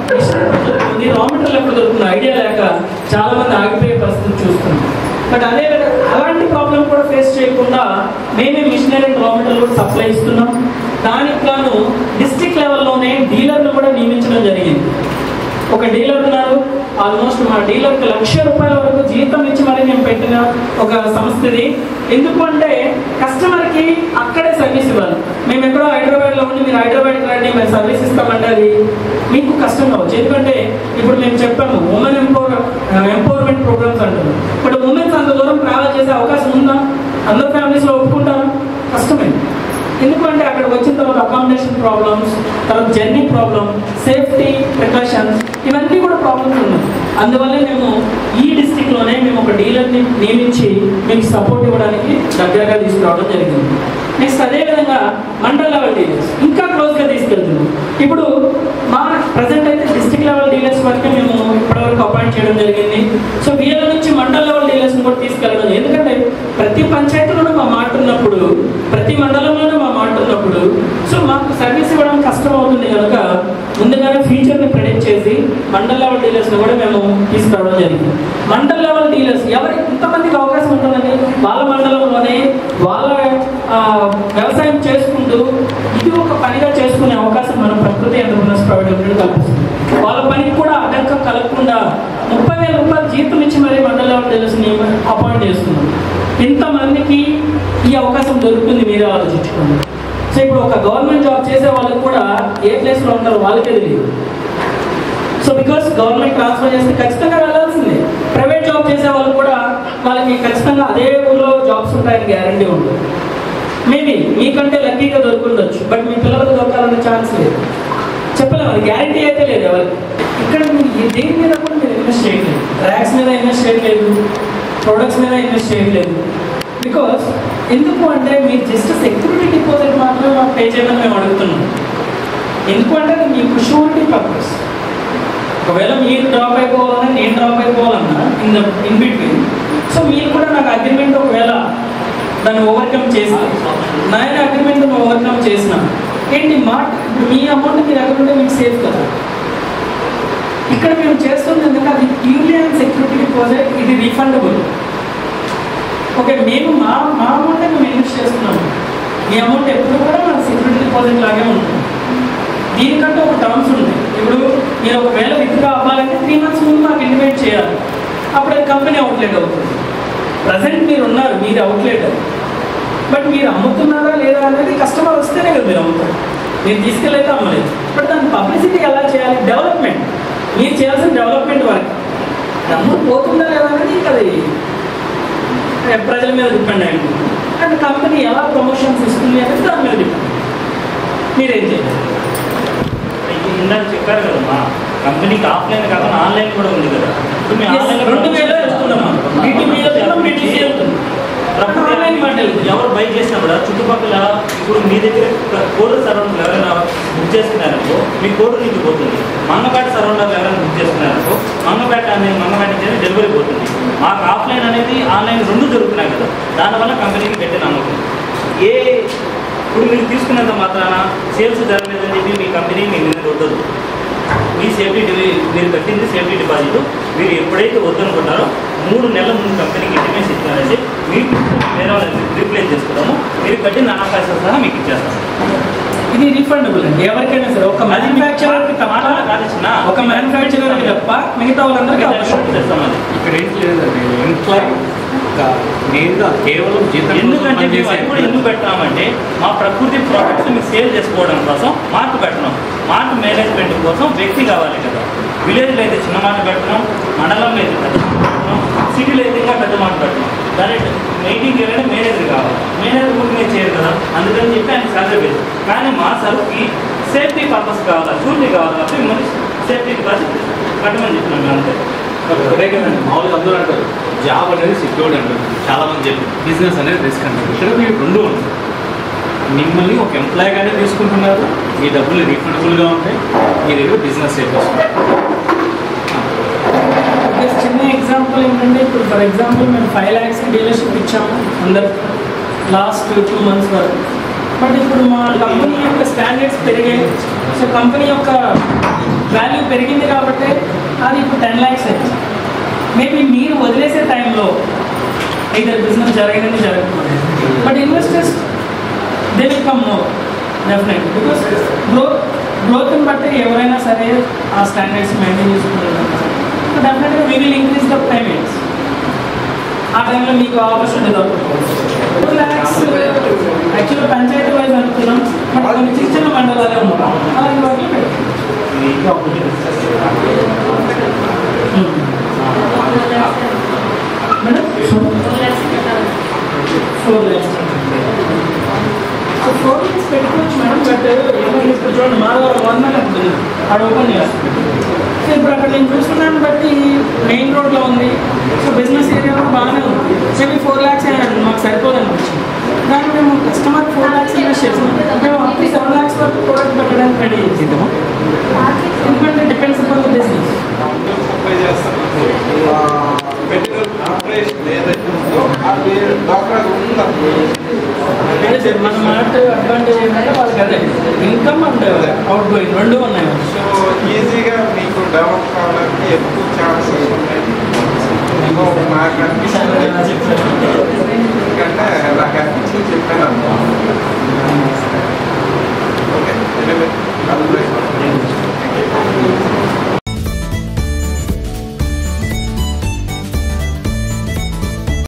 ఇది రా మెటీరియల్ ఎక్కడ దొరుకుతుంది ఐడియా లేక చాలా మంది ఆగిపోయే పరిస్థితి చూస్తున్నాం బట్ అదే విధంగా అలాంటి ప్రాబ్లం కూడా ఫేస్ చేయకుండా మేమే మిషనరీ రా మెటీరియల్ కూడా సప్లై ఇస్తున్నాం దానికి గాను డిస్ట్రిక్ట్ లెవెల్లోనే డీలర్లు కూడా నియమించడం జరిగింది ఒక డీలర్ ఉన్నారు ఆల్మోస్ట్ మా డీలర్కి లక్ష రూపాయల వరకు జీతం ఇచ్చి మరి మేము పెట్టిన ఒక సంస్థ ఇది ఎందుకు అంటే కస్టమర్కి అక్కడే సర్వీస్ ఇవ్వాలి మేము ఎక్కడో హైదరాబాద్లో ఉండి మీరు హైదరాబాద్కి రండి మేము సర్వీస్ ఇస్తామంటే అది మీకు కష్టం కావచ్చు ఎందుకంటే ఇప్పుడు మేము చెప్పాము ఉమెన్ ఎంపవర్ ఎంపవర్మెంట్ ప్రోగ్రామ్స్ అంటున్నాం బట్ ఉమెన్స్ అంత దూరం ట్రావెల్ చేసే అవకాశం ఉందా అందరు ఫ్యామిలీస్లో ఒప్పుకుంటారా కష్టమే ఎందుకంటే అక్కడికి వచ్చిన తర్వాత అకామిడేషన్ ప్రాబ్లమ్స్ తర్వాత జర్నీ ప్రాబ్లమ్ సేఫ్టీ ప్రికాషన్స్ ఇవన్నీ కూడా ప్రాబ్లమ్స్ ఉన్నాయి అందువల్ల మేము ఈ డిస్టిక్లోనే మేము ఒక డీలర్ని నియమించి మీకు సపోర్ట్ ఇవ్వడానికి దగ్గరగా తీసుకురావడం జరిగింది నెక్స్ట్ అదేవిధంగా మండల్ లెవెల్ డీలర్స్ ఇంకా క్లోజ్గా తీసుకెళ్తున్నాం ఇప్పుడు మా ప్రజెంట్ అయితే డిస్ట్రిక్ట్ లెవెల్ డీలర్స్ వరకే మేము ఇప్పటివరకు అపాయింట్ చేయడం జరిగింది సో వీళ్ళ నుంచి మండల్ లెవెల్ డీలర్స్ని కూడా తీసుకెళ్ళడం ఎందుకంటే ప్రతి పంచాయతీలోనూ మా మాట ఉన్నప్పుడు ప్రతి మండలంలోనూ మా మాట ఉన్నప్పుడు సో మాకు సర్వీస్ ఇవ్వడం కష్టం అవుతుంది కనుక ముందుగానే ఫ్యూచర్ని ప్రెడిక్ట్ చేసి మండల్ లెవెల్ డీలర్స్ని కూడా మేము తీసుకురావడం జరిగింది మండల్ లెవెల్ డీలర్స్ ఎవరి ఎంతమందికి అవకాశం ఉంటుందండి వాళ్ళ మండలంలోనే వాళ్ళ ఆ, వ్యవసాయం చేసుకుంటూ ఇది ఒక పనిగా చేసుకునే అవకాశం మన ప్రకృతి ఎంటర్ప్రినర్స్ ప్రైవేట్ లిమిటెడ్ కల్పిస్తుంది వాళ్ళ పనికి కూడా ఆటంకం కలగకుండా ముప్పై వేల రూపాయలు జీతం ఇచ్చి మరీ మండల లెవెల్ డీలర్స్ని అపాయింట్ చేస్తున్నాం ఇంతమందికి ఈ అవకాశం దొరుకుతుంది మీరే ఆలోచించుకోండి సో ఇప్పుడు ఒక గవర్నమెంట్ జాబ్ చేసే వాళ్ళకి కూడా ఏ ప్లేస్లో ఉంటారో వాళ్ళకే తెలియదు సో బికాస్ గవర్నమెంట్ ట్రాన్స్ఫర్ చేస్తే ఖచ్చితంగా వెళ్ళాల్సిందే ప్రైవేట్ జాబ్ చేసే వాళ్ళు కూడా వాళ్ళకి ఖచ్చితంగా అదే ఊళ్ళో జాబ్స్ ఉంటాయని గ్యారంటీ ఉంటుంది మేబీ మీకంటే లక్కీగా దొరుకుండొచ్చు బట్ మీ పిల్లలకు దొరకాలనే ఛాన్స్ లేదు చెప్పలేము అది గ్యారంటీ అయితే లేదు ఎవరికి ఇక్కడ మీరు ఏ- దేని మీద కూడా మీరు ఇన్వెస్ట్ చేయట్లేదు ర్యాక్స్ మీద ఇన్వెస్ట్ చేయట్లేదు ప్రొడక్ట్స్ మీద ఇన్వెస్ట్ చేయట్లేదు బికాస్ ఎందుకు అంటే మీరు జస్ట్ సెక్యూరిటీ డిపాజిట్ మాత్రమే మాకు పే చేయమని మేము అడుగుతున్నాం ఎందుకు అంటే అది మీకు షూరిటీ పర్పస్ ఒకవేళ మీరు డ్రాప్ అయిపోవాలన్నా నేను డ్రాప్ అయిపోవాలన్నా in the in between so మీరు కూడా నాకు అగ్రిమెంట్ ఒకవేళ దాన్ని ఓవర్కమ్ చేసిన నాయన అగ్రిమెంట్ ఓవర్కమ్ చేసిన ఏంటి మా ఇప్పుడు మీ అమౌంట్ మీ దగ్గర ఉంటే మీకు సేఫ్ కదా ఇక్కడ మేము చేస్తుంది ఎందుకంటే అది ప్యూర్లీ అండ్ సెక్యూరిటీ డిపాజిట్ ఇది రీఫండబుల్ ఓకే మేము మా మా అమౌంట్ మేము ఇన్వెస్ట్ చేస్తున్నాము మీ అమౌంట్ ఎప్పుడు కూడా మన సెక్యూరిటీ డిపాజిట్ లాగే ఉంటుంది దీనికంటే ఒక టర్మ్స్ ఉన్నాయి ఇప్పుడు మీరు ఒకవేళ విత్డ్రా అవ్వాలంటే త్రీ మంత్స్ ముందు మాకు ఇంటిమేట్ చేయాలి అప్పుడు అది కంపెనీ అవుట్లెట్ అవుతుంది ప్రజెంట్ మీరు ఉన్నారు మీరు అవుట్లెట్ బట్ మీరు అమ్ముతున్నారా లేదా అనేది కస్టమర్ వస్తేనే కదా మీరు అమ్ముతారు మీరు తీసుకెళ్ళైతే అమ్మలేదు బట్ దాని పబ్లిసిటీ ఎలా చేయాలి డెవలప్మెంట్ మీరు చేయాల్సిన డెవలప్మెంట్ వర్క్ అమ్ముడు పోతుందా లేదా అనేది ఇంకా అది ఏ, ప్రజల మీద డిపెండ్ అయి ఉంటుంది అండ్ కంపెనీ ఎలా ప్రమోషన్స్ ఇస్తుంది అనేది దాని మీద డిపెండ్ మీరేం చేయాలి ఇందాక చెప్పారు కదమ్మా కంపెనీకి ఆఫ్లైన్ కాకుండా ఆన్లైన్ కూడా ఉంది కదా ఇప్పుడు మీ Yes, ఆన్లైన్ రెండు వేలు వెళ్తున్నామా B2B వెళ్తున్నాం, B2C వెళ్తున్నాం. ఆన్లైన్ మాటలు ఎవరు బై చేసినా కూడా చుట్టుపక్కల ఇప్పుడు మీ దగ్గర కోడ్ సరౌండర్ ఎవరైనా బుక్ చేసుకున్నారనుకో మీ కోడ్ నీకు పోతుంది మంగపేట సరౌండర్ ఎవరైనా బుక్ చేసుకున్నారనుకో మంగపేట అనేది మంగపేట నుంచి డెలివరీ పోతుంది మాకు ఆఫ్లైన్ అనేది ఆన్లైన్ రెండు జరుగుతున్నాయి కదా దానివల్ల కంపెనీకి పెట్టే నమ్మకం ఏ ఇప్పుడు మీరు తీసుకున్నంత మాత్రాన సేల్స్ జరగలేదని చెప్పి మీ కంపెనీ మీ మీద వద్దదు మీ సేఫ్టీ డి- మీరు కట్టింది సేఫ్టీ డిపాజిట్ మీరు ఎప్పుడైతే వద్దనుకుంటారో మూడు నెలల ముందు కంపెనీకి ఇంటిమేషన్ ఇచ్చినారంటే మీకు వేరే వాళ్ళని రీప్లేస్ చేసుకుంటాము మీరు కట్టిన అనవకాశం సహా మీకు ఇచ్చేస్తాం ఇది రీఫండబుల్ అండి ఎవరికైనా సరే ఒక మ్యానుఫ్యాక్చరర్ మాట కాదు చిన్న. ఒక మ్యానుఫ్యాక్చరర్ తప్ప మిగతా వాళ్ళందరికీ అవసరం చేస్తాం అది ఇక్కడ ఏంటి లేదండి ఎంప్లాయ్ నేరుగా కేవలం జీతం కోసం ఎందుకంటే మేము పనిచేసే అది కూడా ఎందుకు పెట్టినామంటే మా ప్రకృతి ప్రోడక్ట్స్ మీకు సేల్ చేసుకోవడం కోసం మార్క్ పెట్టినాం మార్క్ మేనేజ్మెంట్ కోసం వ్యక్తి కావాలి కదా విలేజ్లో అయితే చిన్న మాట పెట్టినాం మండలంలో అయితే పెద్ద మాట పెట్టినాం సిటీలో అయితే ఇంకా పెద్ద మాట పెట్టినాం దాని మెయింటైన్ చేయాలంటే మేనేజర్ కావాలి మేనేజర్ కూడా మీరు చేయరు కదా అందుకని చెప్పి ఆయన శాలరీ లేదు కానీ మా సరుకుకి సేఫ్టీ పర్పస్ కావాలి షూరిటీ కావాలి కాబట్టి మిమ్మల్ని సేఫ్టీ డిపాజిట్ కట్టమని చెప్పినాం అంతే అదే కదండి మామూలుగా అందరూ అంటారు జాబ్ అనేది సెక్యూర్డ్ అంటారు చాలా మంది చెప్పి బిజినెస్ అనేది రిస్క్ అంటారు ఇక్కడ మీరు రెండు ఉంటాయి మిమ్మల్ని ఒక ఎంప్లాయీగానే తీసుకుంటున్నారు మీ డబ్బులు రీఫండబుల్గా ఉంటాయి మీ దగ్గర బిజినెస్ చేసేస్తున్నారు జస్ట్ చిన్న ఎగ్జాంపుల్ ఏంటంటే ఇప్పుడు ఫర్ ఎగ్జాంపుల్ మేము ఫైవ్ ల్యాక్స్ డీలర్షిప్ ఇచ్చాము అందరు లాస్ట్ టూ మంత్స్ వరకు బట్ ఇప్పుడు మా కంపెనీ యొక్క స్టాండర్డ్స్ పెరిగాయి సో కంపెనీ యొక్క వాల్యూ పెరిగింది కాబట్టి అది ఇప్పుడు టెన్ ల్యాక్స్ అయింది మేబీ మీరు వదిలేసే టైంలో ఇద్దరు బిజినెస్ జరగదని జరగకపోతే but investors they will come more definite because growth గ్రోత్ని బట్టి ఎవరైనా సరే ఆ స్టాండర్డ్స్ మెయింటైన్ చేసుకుంటారు సో డెఫినెట్గా we will increase the payments ఆ టైంలో మీకు ఆపర్చునిటీ దొరకకపోవచ్చు టూ ల్యాక్స్ యాక్చువల్గా పంచాయతీ వైజ్ అనుకున్నాం బట్ కొన్ని చిన్న చిన్న మండలాలే ఉంటాం అలాంటి వాటిలో పెట్టాం madam four lakhs so four lakhs పెట్టుకోవచ్చు మేడం బట్ ఏమైనా ఇప్పుడు చూడండి మాధవరం వన్ ఉంటుంది అక్కడ ఓపెన్ చేస్తుంది సో ఇప్పుడు అక్కడ నేను చూస్తున్నాను బట్టి మెయిన్ రోడ్లో ఉంది సో బిజినెస్ ఏరియా కూడా బాగానే ఉంది మేబీ ఫోర్ ల్యాక్స్ మాకు సరిపోదు అనిపించింది దాన్ని మేము కస్టమర్ ఫోర్ ల్యాక్స్ ఇన్వెస్ట్ చేసాం మేము అప్ టు సెవెన్ ల్యాక్స్ వరకు ప్రోడక్ట్ పెట్టడానికి రెడీ చేసాము ఎందుకంటే depends upon the business supply చేస్తాం పెట్టిన ఆపరేషన్ ఏదైతే ఉందో అది డాక్టర్ ఉందనుకో అదే సార్ మన మాట అడ్వాంటేజ్ ఏంటంటే వాళ్ళకి అదే ఇన్కమ్ అండ్ అవుట్ గోయింగ్ రెండు ఉన్నాయి సో ఈజీగా మీకు డెవలప్ కావడానికి ఎక్కువ ఛాన్సెస్ ఉన్నాయి ఇంకో నాకు అనిపిస్తుంది ఎందుకంటే నాకు అనిపించింది చెప్పాను అనుకో ఓకే